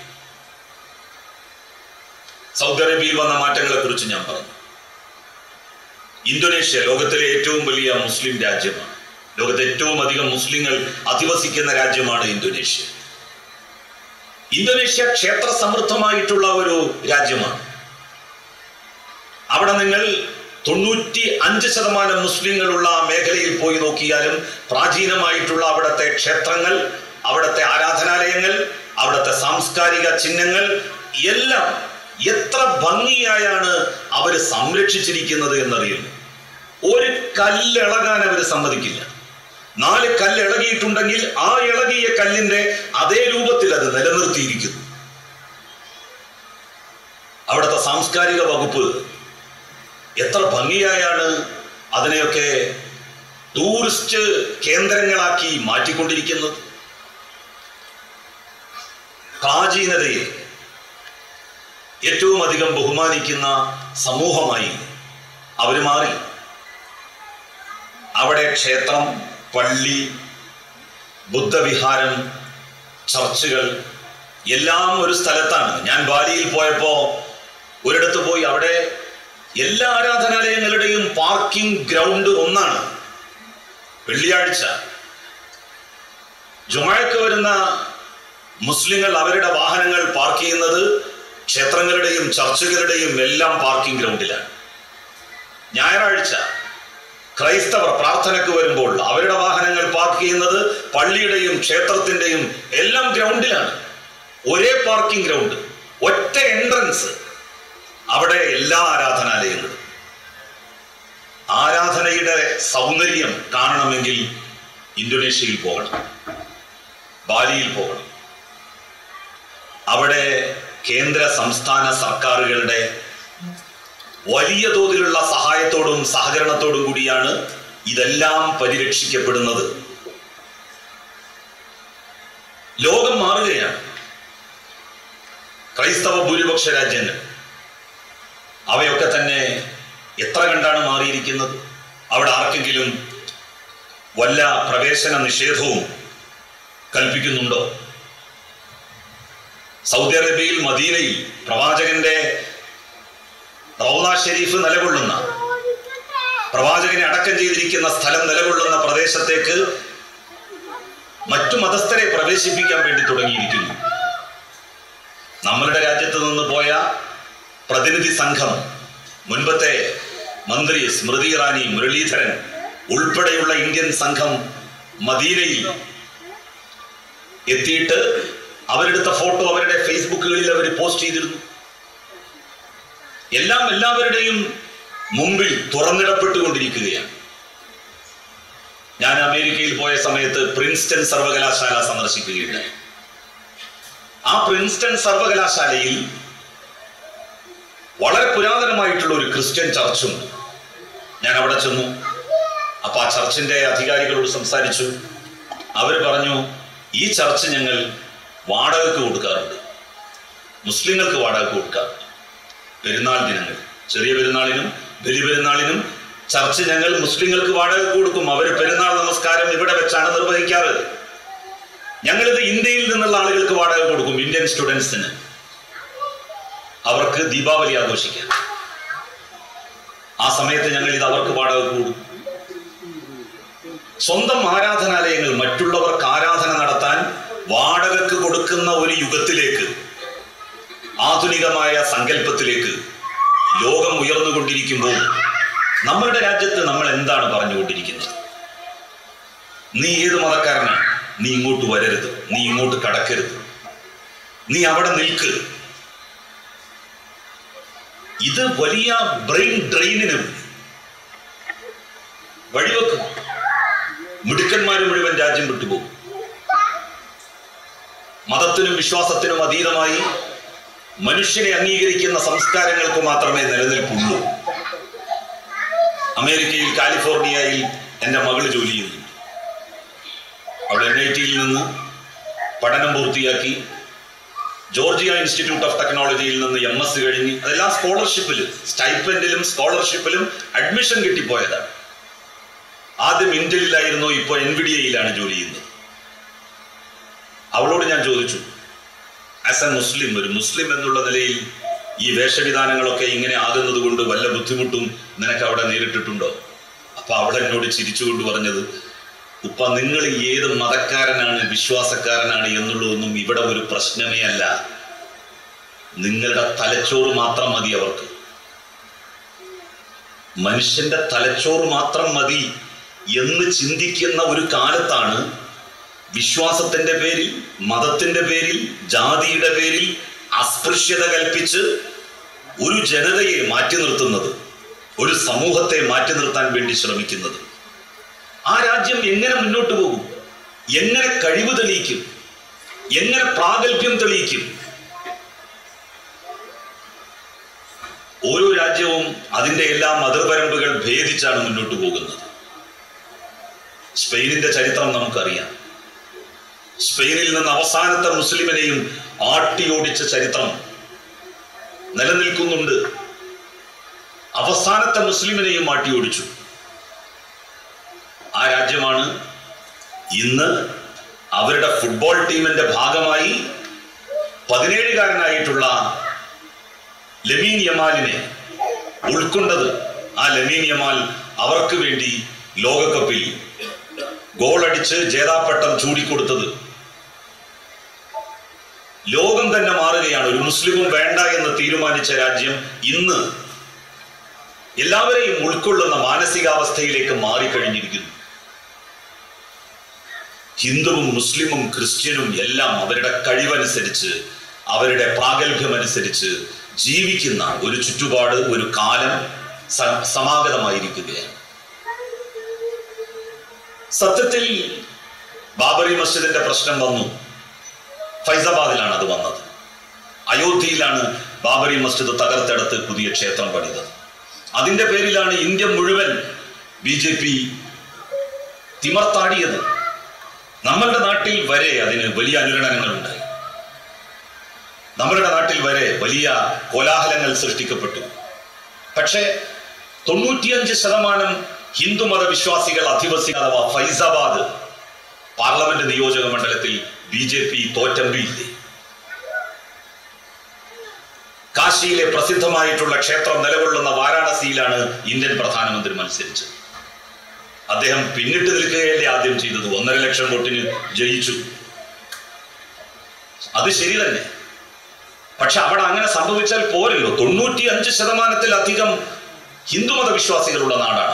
Speaker 1: സൗദി അറേബ്യയിൽ വന്ന മാറ്റങ്ങളെ കുറിച്ച് ഞാൻ പറഞ്ഞു ഇന്തോനേഷ്യ ലോകത്തിലെ ഏറ്റവും വലിയ മുസ്ലിം രാജ്യമാണ് ലോകത്തെ ഏറ്റവും അധികം മുസ്ലിങ്ങൾ അധിവസിക്കുന്ന രാജ്യമാണ് ഇന്തോനേഷ്യ ഇന്തോനേഷ്യ ക്ഷേത്ര സമൃദ്ധമായിട്ടുള്ള ഒരു രാജ്യമാണ് അവിടെ നിങ്ങൾ തൊണ്ണൂറ്റി അഞ്ച് ശതമാനം മുസ്ലിങ്ങളുള്ള മേഖലയിൽ പോയി നോക്കിയാലും പ്രാചീനമായിട്ടുള്ള അവിടുത്തെ ക്ഷേത്രങ്ങൾ അവിടുത്തെ ആരാധനാലയങ്ങൾ അവിടുത്തെ സാംസ്കാരിക ചിഹ്നങ്ങൾ എല്ലാം എത്ര ഭംഗിയായാണ് അവർ സംരക്ഷിച്ചിരിക്കുന്നത് എന്നറിയുന്നു ഒരു കല്ലിളകാൻ അവർ സമ്മതിക്കില്ല നാല് കല്ല് ഇളകിയിട്ടുണ്ടെങ്കിൽ ആ ഇളകിയ കല്ലിന്റെ അതേ രൂപത്തിൽ അത് നിലനിർത്തിയിരിക്കുന്നു അവിടുത്തെ സാംസ്കാരിക വകുപ്പ് എത്ര ഭംഗിയായാണ് അതിനെയൊക്കെ ടൂറിസ്റ്റ് കേന്ദ്രങ്ങളാക്കി മാറ്റിക്കൊണ്ടിരിക്കുന്നത് പ്രാചീനതയെ ഏറ്റവും അധികം ബഹുമാനിക്കുന്ന സമൂഹമായി അവർ മാറി അവിടെ ക്ഷേത്രം പള്ളി ബുദ്ധവിഹാരം ചർച്ചുകൾ എല്ലാം ഒരു സ്ഥലത്താണ് ഞാൻ ബാലിയിൽ പോയപ്പോ ഒരിടത്ത് പോയി അവിടെ എല്ലാ ആരാധനാലയങ്ങളുടെയും പാർക്കിംഗ് ഗ്രൗണ്ട് ഒന്നാണ് വെള്ളിയാഴ്ച ജുമാക്ക് വരുന്ന മുസ്ലിങ്ങൾ അവരുടെ വാഹനങ്ങൾ പാർക്ക് ചെയ്യുന്നത് ക്ഷേത്രങ്ങളുടെയും ചർച്ചുകളുടെയും എല്ലാം പാർക്കിംഗ് ഗ്രൗണ്ടിലാണ് ഞായറാഴ്ച ക്രൈസ്തവർ പ്രാർത്ഥനയ്ക്ക് വരുമ്പോൾ അവരുടെ വാഹനങ്ങൾ പാർക്ക് ചെയ്യുന്നത് പള്ളിയുടെയും ക്ഷേത്രത്തിന്റെയും എല്ലാം ഗ്രൗണ്ടിലാണ് ഒരേ പാർക്കിംഗ് ഗ്രൗണ്ട് ഒറ്റ എൻട്രൻസ് അവിടെ എല്ലാ ആരാധനാലയങ്ങളും ആരാധനയുടെ സൗന്ദര്യം കാണണമെങ്കിൽ ഇന്തോനേഷ്യയിൽ പോകണം ബാലിയിൽ പോകണം അവിടെ കേന്ദ്ര സംസ്ഥാന സർക്കാരുകളുടെ വലിയ തോതിലുള്ള സഹായത്തോടും സഹകരണത്തോടും കൂടിയാണ് ഇതെല്ലാം പരിരക്ഷിക്കപ്പെടുന്നത് മാറുകയാണ് ക്രൈസ്തവ ഭൂരിപക്ഷ രാജ്യങ്ങൾ അവയൊക്കെ തന്നെ എത്ര കണ്ടാണ് മാറിയിരിക്കുന്നത് അവിടെ ആർക്കെങ്കിലും വല്ല പ്രവേശന നിഷേധവും കൽപ്പിക്കുന്നുണ്ടോ സൗദി അറേബ്യയിൽ മദീനയിൽ പ്രവാചകന്റെ റൗദ ഷെരീഫ് നിലകൊള്ളുന്ന പ്രവാചകനെ അടക്കം ചെയ്തിരിക്കുന്ന സ്ഥലം നിലകൊള്ളുന്ന പ്രദേശത്തേക്ക് മറ്റു മതസ്ഥരെ പ്രവേശിപ്പിക്കാൻ വേണ്ടി തുടങ്ങിയിരിക്കുന്നു നമ്മളുടെ രാജ്യത്ത് നിന്ന് പോയ പ്രതിനിധി സംഘം മുൻപത്തെ മന്ത്രി സ്മൃതി ഇറാനി മുരളീധരൻ ഉൾപ്പെടെയുള്ള ഇന്ത്യൻ സംഘം മദീനയിൽ എത്തിയിട്ട് അവരെടുത്ത ഫോട്ടോ അവരുടെ ഫേസ്ബുക്കുകളിൽ അവർ പോസ്റ്റ് ചെയ്തിരുന്നു എല്ലാം എല്ലാവരുടെയും മുമ്പിൽ തുറന്നിടപ്പെട്ടുകൊണ്ടിരിക്കുകയാണ് ഞാൻ അമേരിക്കയിൽ പോയ സമയത്ത് പ്രിൻസ്റ്റൺ സർവകലാശാല സന്ദർശിക്കുകയുണ്ടായി ആ പ്രിൻസ്റ്റൺ സർവകലാശാലയിൽ വളരെ പുരാതനമായിട്ടുള്ള ഒരു ക്രിസ്ത്യൻ ചർച്ചുണ്ട് ഞാൻ അവിടെ ചെന്നു അപ്പൊ ആ ചർച്ചിന്റെ അധികാരികളോട് സംസാരിച്ചു അവർ പറഞ്ഞു ഈ ചർച്ച് ഞങ്ങൾ വാടകയ്ക്ക് കൊടുക്കാറുണ്ട് മുസ്ലിങ്ങൾക്ക് വാടകയ്ക്ക് കൊടുക്കാറുണ്ട് പെരുന്നാൾ ദിനങ്ങൾ ചെറിയ പെരുന്നാളിനും വലിയ പെരുന്നാളിനും ചർച്ച് ഞങ്ങൾ മുസ്ലിങ്ങൾക്ക് വാടക കൊടുക്കും അവർ പെരുന്നാൾ നമസ്കാരം ഇവിടെ വെച്ചാണ് നിർവഹിക്കാറ് ഞങ്ങളിത് ഇന്ത്യയിൽ നിന്നുള്ള ആളുകൾക്ക് വാടക കൊടുക്കും ഇന്ത്യൻ സ്റ്റുഡൻസിന് അവർക്ക് ദീപാവലി ആഘോഷിക്കാം ആ സമയത്ത് ഞങ്ങൾ ഇത് അവർക്ക് വാടക കൂടും സ്വന്തം ആരാധനാലയങ്ങൾ മറ്റുള്ളവർക്ക് ആരാധന നടത്താൻ വാടകക്ക് കൊടുക്കുന്ന ഒരു യുഗത്തിലേക്ക് ആധുനികമായ സങ്കല്പത്തിലേക്ക് ലോകം ഉയർന്നുകൊണ്ടിരിക്കുമ്പോൾ നമ്മളുടെ രാജ്യത്ത് നമ്മൾ എന്താണ് പറഞ്ഞുകൊണ്ടിരിക്കുന്നത് നീ ഏത് മതക്കാരനാണ് നീ ഇങ്ങോട്ട് വരരുത് നീ ഇങ്ങോട്ട് കടക്കരുത് നീ അവിടെ നിൽക്ക് ഇത് വലിയ ബ്രെയിൻ ഡ്രെയിനിന് വഴിവെക്കും മിടുക്കന്മാർ മുഴുവൻ രാജ്യം വിട്ടുപോകും മതത്തിനും വിശ്വാസത്തിനും അതീതമായി മനുഷ്യനെ അംഗീകരിക്കുന്ന സംസ്കാരങ്ങൾക്ക് മാത്രമേ നിലനിൽപ്പുള്ളൂ അമേരിക്കയിൽ കാലിഫോർണിയയിൽ എൻ്റെ മകള് ജോലി ചെയ്യുന്നു അവൾ എൻ ഐ ടിയിൽ നിന്ന് പഠനം പൂർത്തിയാക്കി ജോർജിയ ഇൻസ്റ്റിറ്റ്യൂട്ട് ഓഫ് ടെക്നോളജിയിൽ നിന്ന് എം എസ് കഴിഞ്ഞ് അതെല്ലാം സ്കോളർഷിപ്പിലും സ്റ്റൈപ്പൻഡിലും സ്കോളർഷിപ്പിലും അഡ്മിഷൻ കിട്ടിപ്പോയതാണ് ആദ്യം ഇന്ത്യയിലായിരുന്നു ഇപ്പോൾ എൻ വി ഡി എയിലാണ് ജോലി ചെയ്യുന്നത് അവളോട് ഞാൻ ചോദിച്ചു ആസ് എ മുസ്ലിം ഒരു മുസ്ലിം എന്നുള്ള നിലയിൽ ഈ വേഷവിധാനങ്ങളൊക്കെ ഇങ്ങനെ ആകുന്നത് കൊണ്ട് വല്ല ബുദ്ധിമുട്ടും നിനക്ക് അവിടെ നേരിട്ടിട്ടുണ്ടോ അപ്പൊ അവൾ എന്നോട് ചിരിച്ചുകൊണ്ട് പറഞ്ഞത് ഉപ്പ നിങ്ങൾ ഏത് മതക്കാരനാണ് വിശ്വാസക്കാരനാണ് എന്നുള്ളതൊന്നും ഇവിടെ ഒരു പ്രശ്നമേ അല്ല നിങ്ങളുടെ തലച്ചോറ് മാത്രം മതി അവർക്ക് മനുഷ്യന്റെ തലച്ചോറ് മാത്രം മതി എന്ന് ചിന്തിക്കുന്ന ഒരു കാലത്താണ് വിശ്വാസത്തിന്റെ പേരിൽ മതത്തിന്റെ പേരിൽ ജാതിയുടെ പേരിൽ അസ്പൃശ്യത കൽപ്പിച്ച് ഒരു ജനതയെ മാറ്റി നിർത്തുന്നത് ഒരു സമൂഹത്തെ മാറ്റി നിർത്താൻ വേണ്ടി ശ്രമിക്കുന്നത് ആ രാജ്യം എങ്ങനെ മുന്നോട്ട് പോകും എങ്ങനെ കഴിവ് തെളിയിക്കും എങ്ങനെ പ്രാഗൽഭ്യം തെളിയിക്കും ഓരോ രാജ്യവും അതിന്റെ എല്ലാ മതിർവരമ്പുകൾ ഭേദിച്ചാണ് മുന്നോട്ട് പോകുന്നത് സ്പെയിനിന്റെ ചരിത്രം നമുക്കറിയാം സ്പെയിനിൽ നിന്ന് അവസാനത്തെ മുസ്ലിമിനെയും ആട്ടിയോടിച്ച ചരിത്രം നിലനിൽക്കുന്നുണ്ട് അവസാനത്തെ മുസ്ലിമിനെയും ആട്ടിയോടിച്ചു ആ രാജ്യമാണ് ഇന്ന് അവരുടെ ഫുട്ബോൾ ടീമിന്റെ ഭാഗമായി പതിനേഴുകാരനായിട്ടുള്ള ലമീൻ യമാലിനെ ഉൾക്കൊണ്ടത് ആ ലമീൻ യമാൽ അവർക്ക് വേണ്ടി ലോകകപ്പിൽ ഗോളടിച്ച് ജേതാപ്പട്ടം ചൂടിക്കൊടുത്തത് ലോകം തന്നെ മാറുകയാണ് ഒരു മുസ്ലിമും വേണ്ട എന്ന് തീരുമാനിച്ച രാജ്യം ഇന്ന് എല്ലാവരെയും ഉൾക്കൊള്ളുന്ന മാനസികാവസ്ഥയിലേക്ക് മാറിക്കഴിഞ്ഞിരിക്കുന്നു ഹിന്ദുവും മുസ്ലിമും ക്രിസ്ത്യനും എല്ലാം അവരുടെ കഴിവനുസരിച്ച് അവരുടെ പ്രാഗൽഭ്യമനുസരിച്ച് ജീവിക്കുന്ന ഒരു ചുറ്റുപാട് ഒരു കാലം സ- സമാഗതമായിരിക്കുകയാണ് സത്യത്തിൽ ബാബറി മസ്ജിദിന്റെ പ്രശ്നം വന്നു ഫൈസാബാദിലാണ് അത് വന്നത് അയോധ്യയിലാണ് ബാബറി മസ്ജിദ് തകർത്തെടുത്ത് പുതിയ ക്ഷേത്രം പണിതത് അതിന്റെ പേരിലാണ് ഇന്ത്യ മുഴുവൻ ബി ജെ പി തിമർത്താടിയത് നമ്മളുടെ നാട്ടിൽ വരെ അതിന് വലിയ അനുരണനങ്ങൾ ഉണ്ടായി നമ്മുടെ നാട്ടിൽ വരെ വലിയ കോലാഹലങ്ങൾ സൃഷ്ടിക്കപ്പെട്ടു പക്ഷേ തൊണ്ണൂറ്റിയഞ്ച് ശതമാനം ഹിന്ദുമത വിശ്വാസികൾ അധിവസി അഥവാ ഫൈസാബാദ് പാർലമെന്റ് നിയോജക മണ്ഡലത്തിൽ ബി ജെ പി തോറ്റമ്പിയില്ലേ കാശിയിലെ പ്രസിദ്ധമായിട്ടുള്ള ക്ഷേത്രം നിലകൊള്ളുന്ന വാരാണസിയിലാണ് ഇന്ത്യൻ പ്രധാനമന്ത്രി മത്സരിച്ചത് അദ്ദേഹം പിന്നിട്ട് നിൽക്കുകയല്ലേ ആദ്യം ചെയ്തത് ഒന്നര ലക്ഷം വോട്ടിന് ജയിച്ചു അത് ശരി തന്നെ പക്ഷെ അവിടെ അങ്ങനെ സംഭവിച്ചാൽ പോരല്ലോ തൊണ്ണൂറ്റി അഞ്ച് ശതമാനത്തിലധികം ഹിന്ദുമത വിശ്വാസികളുള്ള നാടാണ്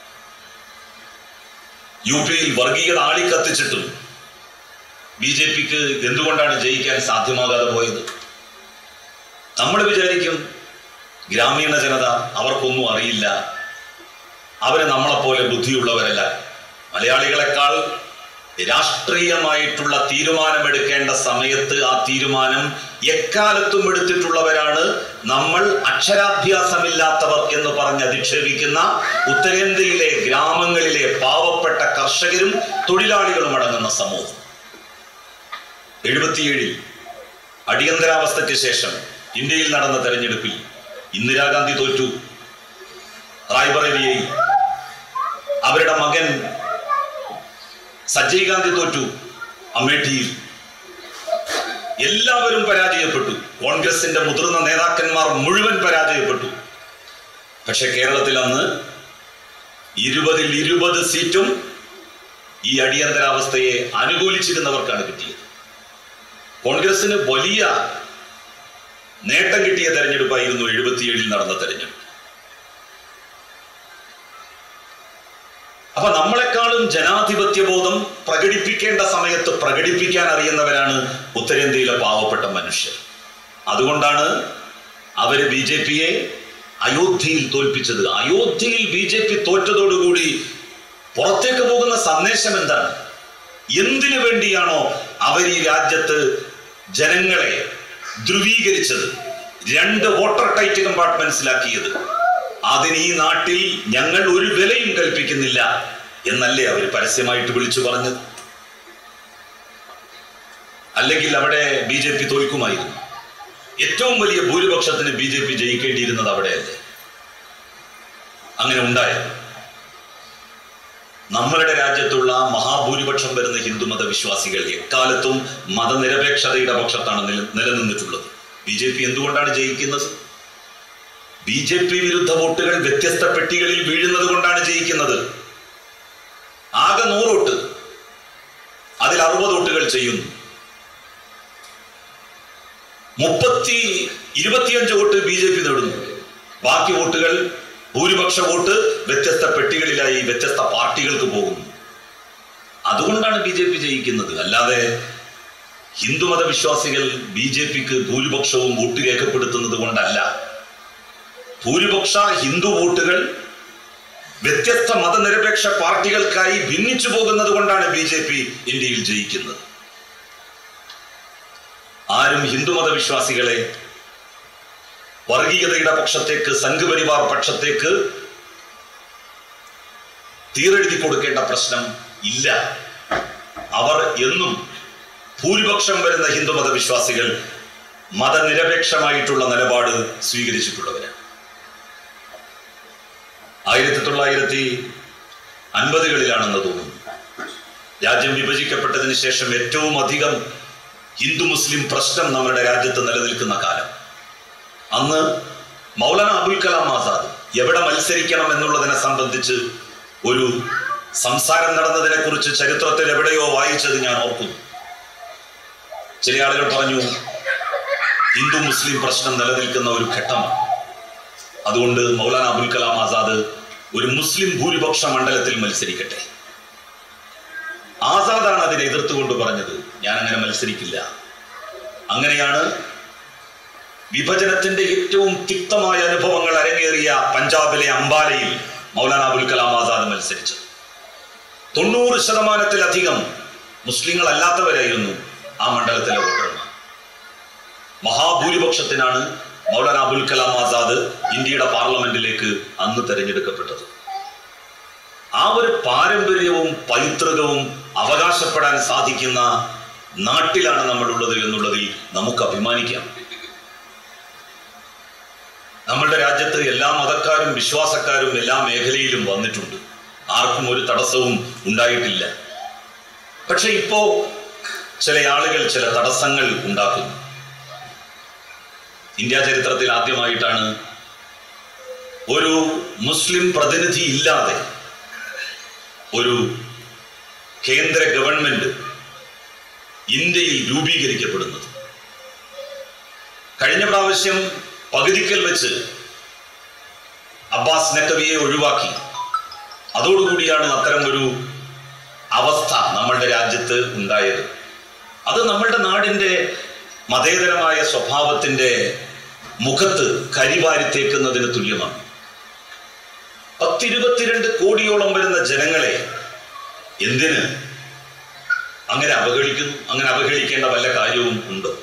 Speaker 1: യു പിയിൽ വർഗീയത ആളിക്കത്തിച്ചിട്ടും ബി ജെ പിക്ക് എന്തുകൊണ്ടാണ് ജയിക്കാൻ സാധ്യമാകാതെ പോയത് നമ്മൾ വിചാരിക്കും ഗ്രാമീണ ജനത അവർക്കൊന്നും അറിയില്ല അവര് നമ്മളെപ്പോലെ ബുദ്ധിയുള്ളവരല്ല മലയാളികളെക്കാൾ രാഷ്ട്രീയമായിട്ടുള്ള തീരുമാനമെടുക്കേണ്ട സമയത്ത് ആ തീരുമാനം എക്കാലത്തും എടുത്തിട്ടുള്ളവരാണ് നമ്മൾ അക്ഷരാഭ്യാസമില്ലാത്തവർ എന്ന് പറഞ്ഞ് അധിക്ഷേപിക്കുന്ന ഉത്തരേന്ത്യയിലെ ഗ്രാമങ്ങളിലെ പാവപ്പെട്ട കർഷകരും തൊഴിലാളികളും അടങ്ങുന്ന സമൂഹം എഴുപത്തിയേഴിൽ അടിയന്തരാവസ്ഥയ്ക്ക് ശേഷം ഇന്ത്യയിൽ നടന്ന തെരഞ്ഞെടുപ്പിൽ ഇന്ദിരാഗാന്ധി തോറ്റു റായ്ബറേലിയയിൽ അവരുടെ മകൻ സജ്ജയ് ഗാന്ധി തോറ്റു അമേഠിയിൽ എല്ലാവരും പരാജയപ്പെട്ടു കോൺഗ്രസിന്റെ മുതിർന്ന നേതാക്കന്മാർ മുഴുവൻ പരാജയപ്പെട്ടു പക്ഷെ കേരളത്തിൽ അന്ന് ഇരുപതിൽ ഇരുപത് സീറ്റും ഈ അടിയന്തരാവസ്ഥയെ അനുകൂലിച്ചിരുന്നവർക്കാണ് കിട്ടിയത് കോൺഗ്രസിന് വലിയ നേട്ടം കിട്ടിയ തെരഞ്ഞെടുപ്പായിരുന്നു എഴുപത്തിയേഴിൽ നടന്ന തെരഞ്ഞെടുപ്പ് അപ്പൊ നമ്മളെക്കാളും ജനാധിപത്യ ബോധം പ്രകടിപ്പിക്കേണ്ട സമയത്ത് പ്രകടിപ്പിക്കാൻ അറിയുന്നവരാണ് ഉത്തരേന്ത്യയിലെ പാവപ്പെട്ട മനുഷ്യർ അതുകൊണ്ടാണ് അവര് ബി ജെ പിയെ അയോധ്യയിൽ തോൽപ്പിച്ചത് അയോധ്യയിൽ ബി ജെ പി തോറ്റതോടുകൂടി പുറത്തേക്ക് പോകുന്ന സന്ദേശം എന്താണ് എന്തിനു വേണ്ടിയാണോ അവർ ഈ രാജ്യത്ത് ജനങ്ങളെ ധ്രുവീകരിച്ചത് രണ്ട് വോട്ടർ ടൈറ്റ് കമ്പാർട്ട്മെന്റ്സിലാക്കിയത് അതിന് ഈ നാട്ടിൽ ഞങ്ങൾ ഒരു വിലയും കൽപ്പിക്കുന്നില്ല എന്നല്ലേ അവർ പരസ്യമായിട്ട് വിളിച്ചു പറഞ്ഞത് അല്ലെങ്കിൽ അവിടെ ബി ജെ പി തോൽക്കുമായിരുന്നു ഏറ്റവും വലിയ ഭൂരിപക്ഷത്തിന് ബി ജെ പി ജയിക്കേണ്ടിയിരുന്നത് അവിടെയല്ലേ അങ്ങനെ ഉണ്ടായത് നമ്മളുടെ രാജ്യത്തുള്ള മഹാഭൂരിപക്ഷം വരുന്ന ഹിന്ദുമത വിശ്വാസികൾ എക്കാലത്തും മതനിരപേക്ഷതയുടെ പക്ഷത്താണ് നില നിലനിന്നിട്ടുള്ളത് ബി ജെ പി എന്തുകൊണ്ടാണ് ജയിക്കുന്നത് ബി ജെ പി വിരുദ്ധ വോട്ടുകൾ വ്യത്യസ്ത പെട്ടികളിൽ വീഴുന്നത് കൊണ്ടാണ് ജയിക്കുന്നത് ആകെ നൂറ് വോട്ട് അതിൽ അറുപത് വോട്ടുകൾ ചെയ്യുന്നു മുപ്പത്തി ഇരുപത്തിയഞ്ച് വോട്ട് ബി ജെ പി നേടുന്നു ബാക്കി വോട്ടുകൾ ഭൂരിപക്ഷ വോട്ട് വ്യത്യസ്ത പെട്ടികളിലായി വ്യത്യസ്ത പാർട്ടികൾക്ക് പോകുന്നു അതുകൊണ്ടാണ് ബി ജെ പി ജയിക്കുന്നത് അല്ലാതെ ഹിന്ദുമത വിശ്വാസികൾ ബി ജെ പിക്ക് ഭൂരിപക്ഷവും വോട്ട് രേഖപ്പെടുത്തുന്നത് കൊണ്ടല്ല ഭൂരിപക്ഷ ഹിന്ദു വോട്ടുകൾ വ്യത്യസ്ത മതനിരപേക്ഷ പാർട്ടികൾക്കായി ഭിന്നിച്ചു പോകുന്നത് കൊണ്ടാണ് ബി ജെ പി ഇന്ത്യയിൽ ജയിക്കുന്നത് ആരും ഹിന്ദുമത വിശ്വാസികളെ വർഗീയതയുടെ പക്ഷത്തേക്ക് സംഘപരിവാർ പക്ഷത്തേക്ക് തീരെഴുതി കൊടുക്കേണ്ട പ്രശ്നം ഇല്ല അവർ എന്നും ഭൂരിപക്ഷം വരുന്ന ഹിന്ദുമത വിശ്വാസികൾ മതനിരപേക്ഷമായിട്ടുള്ള നിലപാട് സ്വീകരിച്ചിട്ടുള്ളവരാണ് ആയിരത്തി തൊള്ളായിരത്തി അൻപതുകളിലാണെന്ന് തോന്നുന്നു രാജ്യം വിഭജിക്കപ്പെട്ടതിന് ശേഷം ഏറ്റവും അധികം ഹിന്ദു മുസ്ലിം പ്രശ്നം നമ്മുടെ രാജ്യത്ത് നിലനിൽക്കുന്ന കാലം അന്ന് മൗലാന അബുൽ കലാം ആസാദ് എവിടെ മത്സരിക്കണം എന്നുള്ളതിനെ സംബന്ധിച്ച് ഒരു സംസാരം നടന്നതിനെ കുറിച്ച് ചരിത്രത്തിൽ എവിടെയോ വായിച്ചത് ഞാൻ ഓർക്കുന്നു ചില ആളുകൾ പറഞ്ഞു ഹിന്ദു മുസ്ലിം പ്രശ്നം നിലനിൽക്കുന്ന ഒരു ഘട്ടമാണ് അതുകൊണ്ട് മൗലാന അബുൽ കലാം ആസാദ് ഒരു മുസ്ലിം ഭൂരിപക്ഷ മണ്ഡലത്തിൽ മത്സരിക്കട്ടെ ആസാദാണ് അതിനെ എതിർത്തുകൊണ്ട് പറഞ്ഞത് ഞാൻ അങ്ങനെ മത്സരിക്കില്ല അങ്ങനെയാണ് വിഭജനത്തിന്റെ ഏറ്റവും തിക്തമായ അനുഭവങ്ങൾ അരങ്ങേറിയ പഞ്ചാബിലെ അംബാലയിൽ മൗലാന അബുൽ കലാം ആസാദ് മത്സരിച്ചത് തൊണ്ണൂറ് ശതമാനത്തിലധികം മുസ്ലിങ്ങളല്ലാത്തവരായിരുന്നു ആ മണ്ഡലത്തിലെ വോട്ടർമാർ മഹാഭൂരിപക്ഷത്തിനാണ് മൗലാന അബുൽ കലാം ആസാദ് ഇന്ത്യയുടെ പാർലമെന്റിലേക്ക് അന്ന് തെരഞ്ഞെടുക്കപ്പെട്ടത് ആ ഒരു പാരമ്പര്യവും പൈതൃകവും അവകാശപ്പെടാൻ സാധിക്കുന്ന നാട്ടിലാണ് നമ്മൾ ഉള്ളത് എന്നുള്ളതിൽ നമുക്ക് അഭിമാനിക്കാം നമ്മളുടെ രാജ്യത്ത് എല്ലാ മതക്കാരും വിശ്വാസക്കാരും എല്ലാ മേഖലയിലും വന്നിട്ടുണ്ട് ആർക്കും ഒരു തടസ്സവും ഉണ്ടായിട്ടില്ല പക്ഷെ ഇപ്പോ ചില ആളുകൾ ചില തടസ്സങ്ങൾ ഉണ്ടാക്കുന്നു ഇന്ത്യ ചരിത്രത്തിൽ ആദ്യമായിട്ടാണ് ഒരു മുസ്ലിം പ്രതിനിധി ഇല്ലാതെ ഒരു കേന്ദ്ര ഗവൺമെന്റ് ഇന്ത്യയിൽ രൂപീകരിക്കപ്പെടുന്നത് കഴിഞ്ഞ പ്രാവശ്യം പകുതിക്കൽ വെച്ച് അബ്ബാസ് നക്കവിയെ ഒഴിവാക്കി അതോടുകൂടിയാണ് അത്തരം ഒരു അവസ്ഥ നമ്മളുടെ രാജ്യത്ത് ഉണ്ടായത് അത് നമ്മളുടെ നാടിന്റെ മതേതരമായ സ്വഭാവത്തിന്റെ മുഖത്ത് കരിവാരിത്തേക്കുന്നതിന് തുല്യമാണ് പത്തിരുപത്തിരണ്ട് കോടിയോളം വരുന്ന ജനങ്ങളെ എന്തിന് അങ്ങനെ അവഹേളിക്കുന്നു അങ്ങനെ അവഹേളിക്കേണ്ട വല്ല കാര്യവും ഉണ്ടോ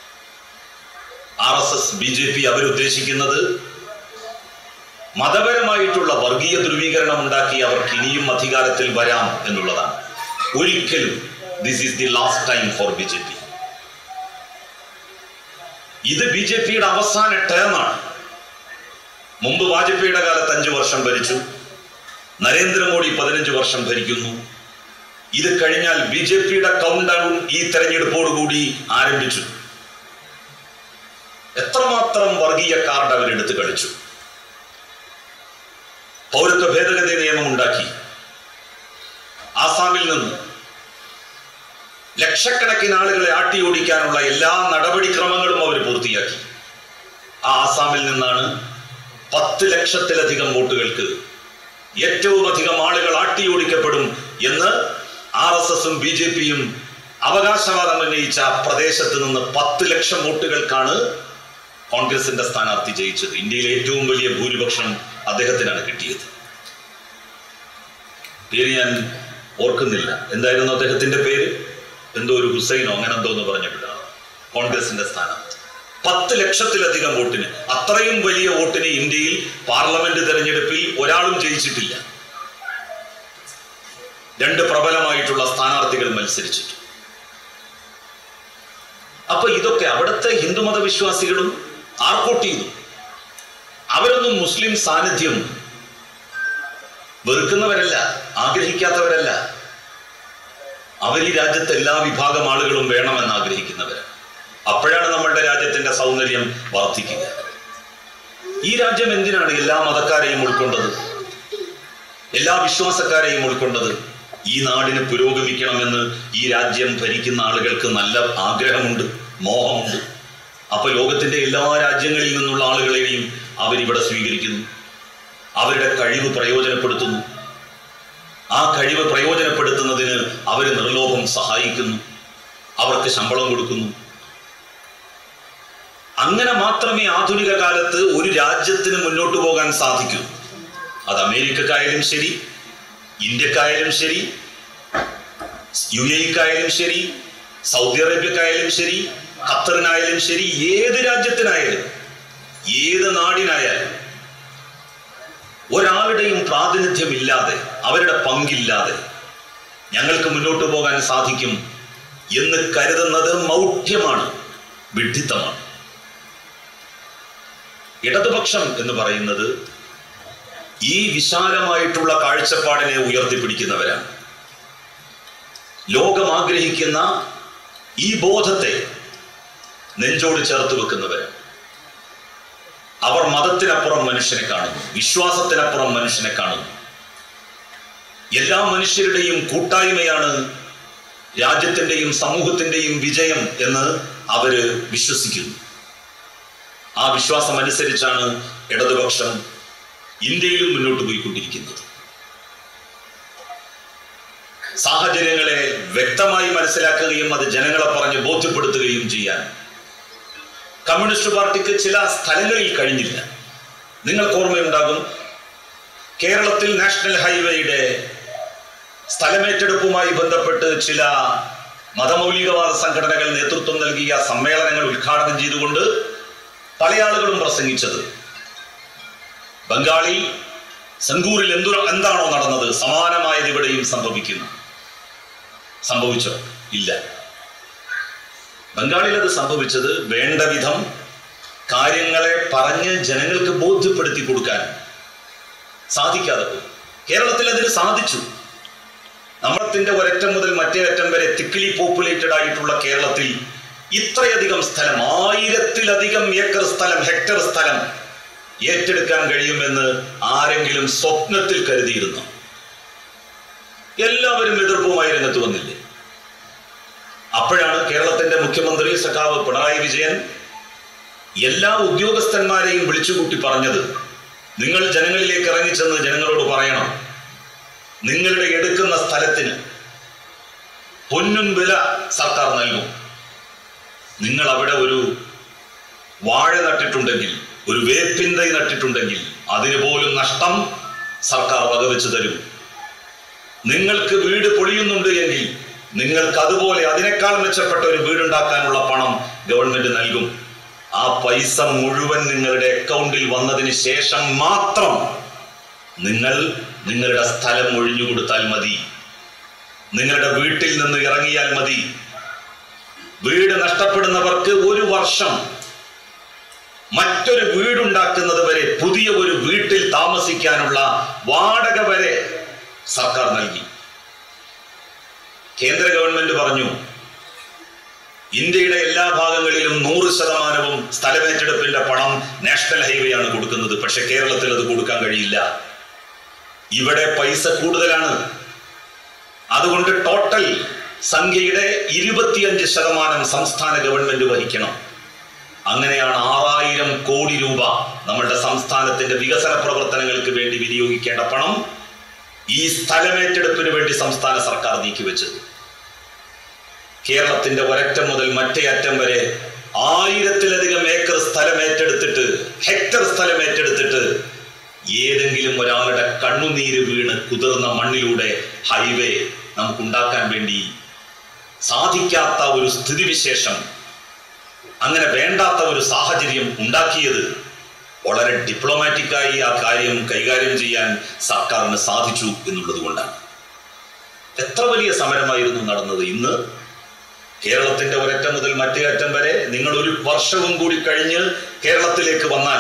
Speaker 1: R S S B J P അവരുദ്ദേശിക്കുന്നത് മതപരമായിട്ടുള്ള വർഗീയ ധ്രുവീകരണം ഉണ്ടാക്കി അവർക്ക് ഇനിയും അധികാരത്തിൽ വരാം എന്നുള്ളതാണ് ഒരിക്കലും this is the last time for B J P ഇത് ബി ജെ പിയുടെ അവസാന ടേമാണ് മുമ്പ് വാജ്പേയിയുടെ കാലത്ത് അഞ്ചു വർഷം ഭരിച്ചു നരേന്ദ്രമോദി പതിനഞ്ച് വർഷം ഭരിക്കുന്നു ഇത് കഴിഞ്ഞാൽ ബി ജെ പിയുടെ കൗണ്ട് ഡൗൺ ഈ തെരഞ്ഞെടുപ്പോടുകൂടി ആരംഭിച്ചു എത്രമാത്രം വർഗീയ കാർഡ് അവരെടുത്ത് കളിച്ചു പൗരത്വ ഭേദഗതി നിയമം ഉണ്ടാക്കി ആസാമിൽ നിന്ന് ലക്ഷക്കണക്കിന് ആളുകളെ ആട്ടി ഓടിക്കാനുള്ള എല്ലാ നടപടിക്രമങ്ങളും അവർ പൂർത്തിയാക്കി ആ ആസാമിൽ നിന്നാണ് പത്ത് ലക്ഷത്തിലധികം വോട്ടുകൾക്ക് ഏറ്റവും അധികം ആളുകൾ ആട്ടി ഓടിക്കപ്പെടും എന്ന് ആർ എസ് എസും ബി ജെ പിയും അവകാശവാദം ഉന്നയിച്ച ആ പ്രദേശത്ത് നിന്ന് പത്ത് ലക്ഷം വോട്ടുകൾക്കാണ് കോൺഗ്രസിന്റെ സ്ഥാനാർത്ഥി ജയിച്ചത് ഇന്ത്യയിലെ ഏറ്റവും വലിയ ഭൂരിപക്ഷം അദ്ദേഹത്തിനാണ് കിട്ടിയത് പേര് ഞാൻ ഓർക്കുന്നില്ല എന്തായിരുന്നു അദ്ദേഹത്തിന്റെ പേര് എന്തോ ഒരു ഹുസൈനോ അങ്ങനെ എന്തോ എന്ന് പറഞ്ഞിട്ടാണ് കോൺഗ്രസിന്റെ സ്ഥാനാർത്ഥി പത്ത് ലക്ഷത്തിലധികം വോട്ടിന് അത്രയും വലിയ വോട്ടിന് ഇന്ത്യയിൽ പാർലമെന്റ് തെരഞ്ഞെടുപ്പിൽ ഒരാളും ജയിച്ചിട്ടില്ല രണ്ട് പ്രബലമായിട്ടുള്ള സ്ഥാനാർത്ഥികൾ മത്സരിച്ചിട്ട് അപ്പൊ ഇതൊക്കെ അവിടുത്തെ ഹിന്ദുമത വിശ്വാസികളും ആർക്കോട്ട് ചെയ്തു അവരൊന്നും മുസ്ലിം സാന്നിധ്യം വെറുക്കുന്നവരല്ല ആഗ്രഹിക്കാത്തവരല്ല അവർ ഈ രാജ്യത്തെ എല്ലാ വിഭാഗം ആളുകളും വേണമെന്ന് ആഗ്രഹിക്കുന്നവരാണ് അപ്പോഴാണ് നമ്മളുടെ രാജ്യത്തിന്റെ സൗന്ദര്യം വർദ്ധിക്കുക ഈ രാജ്യം എന്തിനാണ് എല്ലാ മതക്കാരെയും ഉൾക്കൊണ്ടത് എല്ലാ വിശ്വാസക്കാരെയും ഉൾക്കൊണ്ടത് ഈ നാടിന് പുരോഗമിക്കണമെന്ന് ഈ രാജ്യം ഭരിക്കുന്ന ആളുകൾക്ക് നല്ല ആഗ്രഹമുണ്ട് മോഹമുണ്ട് അപ്പൊ ലോകത്തിന്റെ എല്ലാ രാജ്യങ്ങളിൽ നിന്നുള്ള ആളുകളെയും അവരിവിടെ സ്വീകരിക്കുന്നു അവരുടെ കഴിവ് പ്രയോജനപ്പെടുത്തുന്നു ആ കഴിവ് പ്രയോജനപ്പെടുത്തുന്നതിന് അവർ നിർലോഭം സഹായിക്കുന്നു അവർക്ക് ശമ്പളം കൊടുക്കുന്നു അങ്ങനെ മാത്രമേ ആധുനിക കാലത്ത് ഒരു രാജ്യത്തിന് മുന്നോട്ട് പോകാൻ സാധിക്കൂ അത് അമേരിക്കക്കായാലും ശരി ഇന്ത്യക്കായാലും ശരി യു എക്കായാലും ശരി സൗദി അറേബ്യക്കായാലും ശരി ഖത്തറിനായാലും ശരി ഏത് രാജ്യത്തിനായാലും ഏത് നാടിനായാലും ഒരാളുടെയും പ്രാതിനിധ്യമില്ലാതെ അവരുടെ പങ്കില്ലാതെ ഞങ്ങൾക്ക് മുന്നോട്ട് പോകാൻ സാധിക്കും എന്ന് കരുതുന്നത് മൗഢ്യമാണ് വിഡ്ഢിത്തമാണ് ഇടതുപക്ഷം എന്ന് പറയുന്നത് ഈ വിശാലമായിട്ടുള്ള കാഴ്ചപ്പാടിനെ ഉയർത്തിപ്പിടിക്കുന്നവരാണ് ലോകം ആഗ്രഹിക്കുന്ന ഈ ബോധത്തെ നെഞ്ചോട് ചേർത്ത് വെക്കുന്നവരാണ് അവർ മതത്തിനപ്പുറം മനുഷ്യനെ കാണുന്നു വിശ്വാസത്തിനപ്പുറം മനുഷ്യനെ കാണുന്നു എല്ലാ മനുഷ്യരുടെയും കൂട്ടായ്മയാണ് രാജ്യത്തിന്റെയും സമൂഹത്തിന്റെയും വിജയം എന്ന് അവര് വിശ്വസിക്കുന്നു ആ വിശ്വാസം അനുസരിച്ചാണ് ഇടതുപക്ഷം ഇന്ത്യയിലും മുന്നോട്ട് പോയിക്കൊണ്ടിരിക്കുന്നത് സാഹചര്യങ്ങളെ വ്യക്തമായി മനസ്സിലാക്കുകയും അത് ജനങ്ങളെ പറഞ്ഞ് ബോധ്യപ്പെടുത്തുകയും ചെയ്യാൻ കമ്മ്യൂണിസ്റ്റ് പാർട്ടിക്ക് ചില സ്ഥലങ്ങളിൽ കഴിഞ്ഞില്ല നിങ്ങൾക്ക് ഓർമ്മയുണ്ടാകും കേരളത്തിൽ നാഷണൽ ഹൈവേയുടെ സ്ഥലമേറ്റെടുപ്പുമായി ബന്ധപ്പെട്ട് ചില മതമൗലികവാദ സംഘടനകൾ നേതൃത്വം നൽകിയ സമ്മേളനങ്ങൾ ഉദ്ഘാടനം ചെയ്തുകൊണ്ട് പല ആളുകളും പ്രസംഗിച്ചത് ബംഗാളിൽ സംഗൂറിൽ എന്തു എന്താണോ നടന്നത് സമാനമായത് ഇവിടെയും സംഭവിക്കുന്നു സംഭവിച്ചോ ഇല്ല ബംഗാളിൽ അത് സംഭവിച്ചത് വേണ്ട വിധം കാര്യങ്ങളെ പറഞ്ഞ് ജനങ്ങൾക്ക് ബോധ്യപ്പെടുത്തി കൊടുക്കാൻ സാധിക്കാതെ പോയി കേരളത്തിൽ അതിന് സാധിച്ചു നമ്മളത്തിന്റെ ഒരറ്റം മുതൽ മറ്റേ അറ്റം വരെ തിക്കിലി പോപ്പുലേറ്റഡ് ആയിട്ടുള്ള കേരളത്തിൽ ഇത്രയധികം സ്ഥലം ആയിരത്തിലധികം ഏക്കർ സ്ഥലം ഹെക്ടർ സ്ഥലം ഏറ്റെടുക്കാൻ കഴിയുമെന്ന് ആരെങ്കിലും സ്വപ്നത്തിൽ കരുതിയിരുന്നു എല്ലാവരും എതിർപ്പുമായി രംഗത്ത് വന്നില്ലേ അപ്പോഴാണ് കേരളത്തിന്റെ മുഖ്യമന്ത്രി സഖാവ് പിണറായി വിജയൻ എല്ലാ ഉദ്യോഗസ്ഥന്മാരെയും വിളിച്ചുകൂട്ടി പറഞ്ഞത് നിങ്ങൾ ജനങ്ങളിലേക്ക് ഇറങ്ങിച്ചെന്ന് ജനങ്ങളോട് പറയണം നിങ്ങളുടെ എടുക്കുന്ന സ്ഥലത്തിന് പൊന്നും വില സർക്കാർ നൽകും നിങ്ങൾ അവിടെ ഒരു വാഴ നട്ടിട്ടുണ്ടെങ്കിൽ ഒരു വേപ്പിൻ തൈ നട്ടിട്ടുണ്ടെങ്കിൽ അതിന് പോലും നഷ്ടം സർക്കാർ വകവെച്ച് തരും നിങ്ങൾക്ക് വീട് പൊളിയുന്നുണ്ട് എങ്കിൽ നിങ്ങൾക്ക് അതുപോലെ അതിനേക്കാൾ മെച്ചപ്പെട്ട ഒരു വീടുണ്ടാക്കാനുള്ള പണം ഗവൺമെന്റ് നൽകും ആ പൈസ മുഴുവൻ നിങ്ങളുടെ അക്കൗണ്ടിൽ വന്നതിന് ശേഷം മാത്രം നിങ്ങൾ നിങ്ങളുടെ സ്ഥലം ഒഴിഞ്ഞു കൊടുത്താൽ മതി നിങ്ങളുടെ വീട്ടിൽ നിന്ന് ഇറങ്ങിയാൽ മതി വീട് നഷ്ടപ്പെടുന്നവർക്ക് ഒരു വർഷം മറ്റൊരു വീടുണ്ടാക്കുന്നത് വരെ പുതിയ ഒരു വീട്ടിൽ താമസിക്കാനുള്ള വാടക വരെ സർക്കാർ നൽകി കേന്ദ്ര ഗവൺമെന്റ് പറഞ്ഞു ഇന്ത്യയുടെ എല്ലാ ഭാഗങ്ങളിലും നൂറ് ശതമാനവും സ്ഥലമേറ്റെടുപ്പിന്റെ പണം നാഷണൽ ഹൈവേ ആണ് കൊടുക്കുന്നത് പക്ഷെ കേരളത്തിൽ അത് കൊടുക്കാൻ കഴിയില്ല ഇവിടെ പൈസ കൂടുതലാണ് അതുകൊണ്ട് ടോട്ടൽ സംഖ്യയുടെ ഇരുപത്തിയഞ്ച് ശതമാനം സംസ്ഥാന ഗവൺമെന്റ് വഹിക്കണം അങ്ങനെയാണ് ആറായിരം കോടി രൂപ നമ്മളുടെ സംസ്ഥാനത്തിന്റെ വികസന പ്രവർത്തനങ്ങൾക്ക് വേണ്ടി വിനിയോഗിക്കേണ്ട പണം ഈ സ്ഥലമേറ്റെടുപ്പിന് വേണ്ടി സംസ്ഥാന സർക്കാർ നീക്കിവെച്ചത് കേരളത്തിന്റെ ഒരറ്റം മുതൽ മറ്റേ അറ്റം വരെ ആയിരത്തിലധികം ഏക്കർ സ്ഥലം ഏറ്റെടുത്തിട്ട് ഹെക്ടർ സ്ഥലം ഏറ്റെടുത്തിട്ട് ഏതെങ്കിലും ഒരാളുടെ കണ്ണുനീര് വീണ് കുതിർന്ന മണ്ണിലൂടെ ഹൈവേ നമുക്കുണ്ടാക്കാൻ വേണ്ടി സാധിക്കാത്ത ഒരു സ്ഥിതിവിശേഷം അങ്ങനെ വേണ്ടാത്ത ഒരു സാഹചര്യം ഉണ്ടാക്കിയത് വളരെ ഡിപ്ലോമാറ്റിക്കായി ആ കാര്യം കൈകാര്യം ചെയ്യാൻ സർക്കാരിന് സാധിച്ചു എന്നുള്ളത് കൊണ്ടാണ് എത്ര വലിയ സമരമായിരുന്നു നടന്നത് ഇന്ന് കേരളത്തിന്റെ ഒരറ്റം മുതൽ മറ്റേ അറ്റം വരെ നിങ്ങൾ ഒരു വർഷവും കൂടി കഴിഞ്ഞ് കേരളത്തിലേക്ക് വന്നാൽ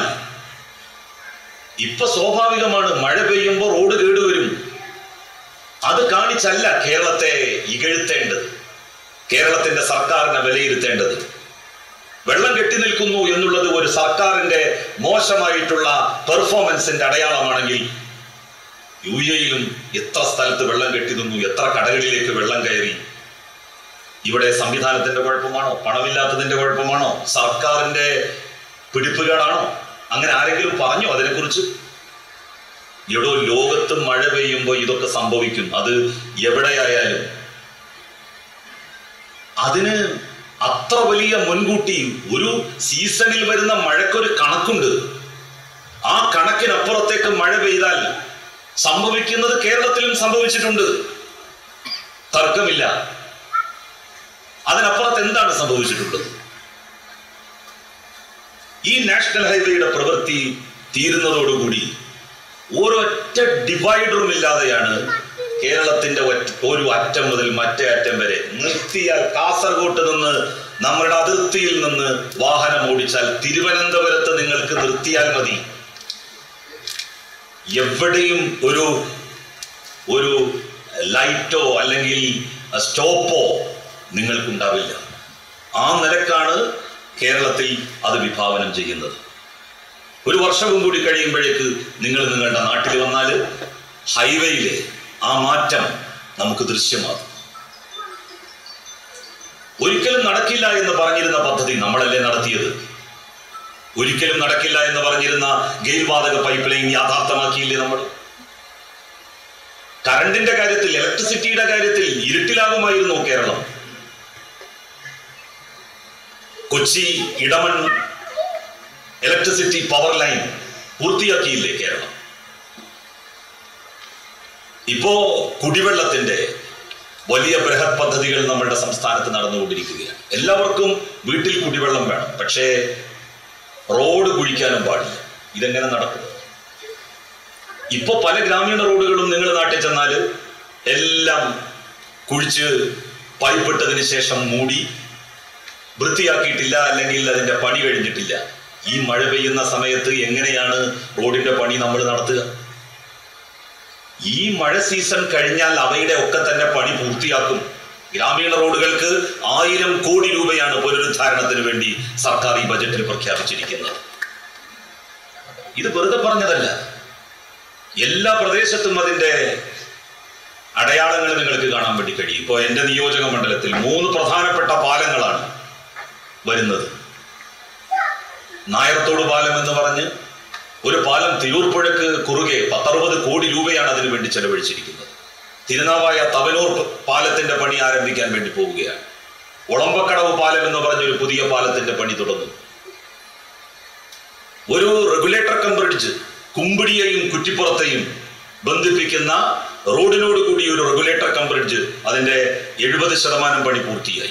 Speaker 1: ഇപ്പൊ സ്വാഭാവികമാണ് മഴ പെയ്യുമ്പോൾ റോഡ് കേടുവരും അത് കാണിച്ചല്ല കേരളത്തെ ഇകഴ്ത്തേണ്ടത് കേരളത്തിന്റെ സർക്കാരിനെ വിലയിരുത്തേണ്ടത് വെള്ളം കെട്ടി നിൽക്കുന്നു എന്നുള്ളത് ഒരു സർക്കാരിന്റെ മോശമായിട്ടുള്ള പെർഫോമൻസിന്റെ അടയാളമാണെങ്കിൽ യു എയിലും എത്ര സ്ഥലത്ത് വെള്ളം കെട്ടി നിന്നു എത്ര കടകളിലേക്ക് വെള്ളം കയറി ഇവിടെ സംവിധാനത്തിന്റെ കുഴപ്പമാണോ പണമില്ലാത്തതിന്റെ കുഴപ്പമാണോ സർക്കാരിന്റെ പിടിപ്പുകേടാണോ അങ്ങനെ ആരെങ്കിലും പറഞ്ഞോ അതിനെക്കുറിച്ച് എവിടോ ലോകത്ത് മഴ പെയ്യുമ്പോൾ ഇതൊക്കെ സംഭവിക്കും അത് എവിടെയായാലും അതിന് അത്ര വലിയ മുൻകൂട്ടി ഒരു സീസണിൽ വരുന്ന മഴയ്ക്കൊരു കണക്കുണ്ട് ആ കണക്കിനപ്പുറത്തേക്ക് മഴ പെയ്താൽ സംഭവിക്കുന്നത് കേരളത്തിലും സംഭവിച്ചിട്ടുണ്ട് തർക്കമില്ല അതിനപ്പുറത്ത് എന്താണ് സംഭവിച്ചിട്ടുള്ളത് ഈ നാഷണൽ ഹൈവേയുടെ പ്രവൃത്തി തീരുന്നതോടുകൂടി ഒരൊറ്റ ഡിവൈഡറും ഇല്ലാതെയാണ് കേരളത്തിന്റെ ഒറ്റ- ഒരു അറ്റം മുതൽ മറ്റേ അറ്റം വരെ നിർത്തിയാൽ കാസർഗോട്ട് നിന്ന് നമ്മുടെ അതിർത്തിയിൽ നിന്ന് വാഹനം ഓടിച്ചാൽ തിരുവനന്തപുരത്ത് നിങ്ങൾക്ക് നിർത്തിയാൽ മതി എവിടെയും ഒരു ഒരു ലൈറ്റോ അല്ലെങ്കിൽ സ്റ്റോപ്പോ നിങ്ങൾക്കുണ്ടാവില്ല ആ നിലക്കാണ് കേരളത്തിൽ അത് വിഭാവനം ചെയ്യുന്നത് ഒരു വർഷവും കൂടി കഴിയുമ്പോഴേക്ക് നിങ്ങൾ നിങ്ങളുടെ നാട്ടിൽ വന്നാൽ ഹൈവേയിലെ ആ മാറ്റം നമുക്ക് ദൃശ്യമാകും ഒരിക്കലും നടക്കില്ല എന്ന് പറഞ്ഞിരുന്ന പദ്ധതി നമ്മളല്ലേ നടത്തിയത് ഒരിക്കലും നടക്കില്ല എന്ന് പറഞ്ഞിരുന്ന ഗെയിൽ വാതക പൈപ്പ് ലൈൻ യാഥാർത്ഥ്യമാക്കിയില്ലേ നമ്മൾ കറണ്ടിന്റെ കാര്യത്തിൽ ഇലക്ട്രിസിറ്റിയുടെ കാര്യത്തിൽ ഇരുട്ടിലാകുമായിരുന്നു Keralam Kochi Edamon electricity power line പൂർത്തിയാക്കിയില്ലേ കേരളം ഇപ്പോ കുടിവെള്ളത്തിന്റെ വലിയ ബൃഹത് പദ്ധതികൾ നമ്മുടെ സംസ്ഥാനത്ത് നടന്നുകൊണ്ടിരിക്കുകയാണ് എല്ലാവർക്കും വീട്ടിൽ കുടിവെള്ളം വേണം പക്ഷേ റോഡ് കുഴിക്കാനും പാടില്ല ഇതെങ്ങനെ നടക്കും ഇപ്പൊ പല ഗ്രാമീണ റോഡുകളും നിങ്ങൾ നാട്ടിൽ ചെന്നാല് എല്ലാം കുഴിച്ച് പൈപ്പിട്ടതിന് ശേഷം മൂടി വൃത്തിയാക്കിയിട്ടില്ല അല്ലെങ്കിൽ അതിന്റെ പണി കഴിഞ്ഞിട്ടില്ല ഈ മഴ പെയ്യുന്ന സമയത്ത് എങ്ങനെയാണ് റോഡിന്റെ പണി നമ്മൾ നടത്തുക ഈ മഴ സീസൺ കഴിഞ്ഞാൽ അവയുടെ ഒക്കെ തന്നെ പണി പൂർത്തിയാക്കും ഗ്രാമീണ റോഡുകൾക്ക് ആയിരം കോടി രൂപയാണ് പുനരുദ്ധാരണത്തിന് വേണ്ടി സർക്കാർ ഈ ബജറ്റിൽ പ്രഖ്യാപിച്ചിരിക്കുന്നത് ഇത് വെറുതെ പറഞ്ഞതല്ല എല്ലാ പ്രദേശത്തും അതിന്റെ അടയാളങ്ങൾ നിങ്ങൾക്ക് കാണാൻ വേണ്ടി കഴിയും ഇപ്പോൾ എൻ്റെ നിയോജക മണ്ഡലത്തിൽ മൂന്ന് പ്രധാനപ്പെട്ട പാലങ്ങളാണ് വരുന്നത് നായർത്തോട് പാലം എന്ന് പറഞ്ഞ് ഒരു പാലം തിരൂർപ്പുഴക്ക് കുറുകെ പത്തറുപത് കോടി രൂപയാണ് അതിനു വേണ്ടി ചെലവഴിച്ചിരിക്കുന്നത് തിരുനാവായ തവനൂർ പാലത്തിന്റെ പണി ആരംഭിക്കാൻ വേണ്ടി പോവുകയാണ് ഒളമ്പക്കടവ് പാലം എന്ന് പറഞ്ഞൊരു പുതിയ പാലത്തിന്റെ പണി തുടങ്ങും ഒരു റെഗുലേറ്റർ കം ബ്രിഡ്ജ് കുമ്പിടിയെയും കുറ്റിപ്പുറത്തെയും ബന്ധിപ്പിക്കുന്ന റോഡിനോട് കൂടി ഒരു റെഗുലേറ്റർ കം ബ്രിഡ്ജ് അതിന്റെ എഴുപത് ശതമാനം പണി പൂർത്തിയായി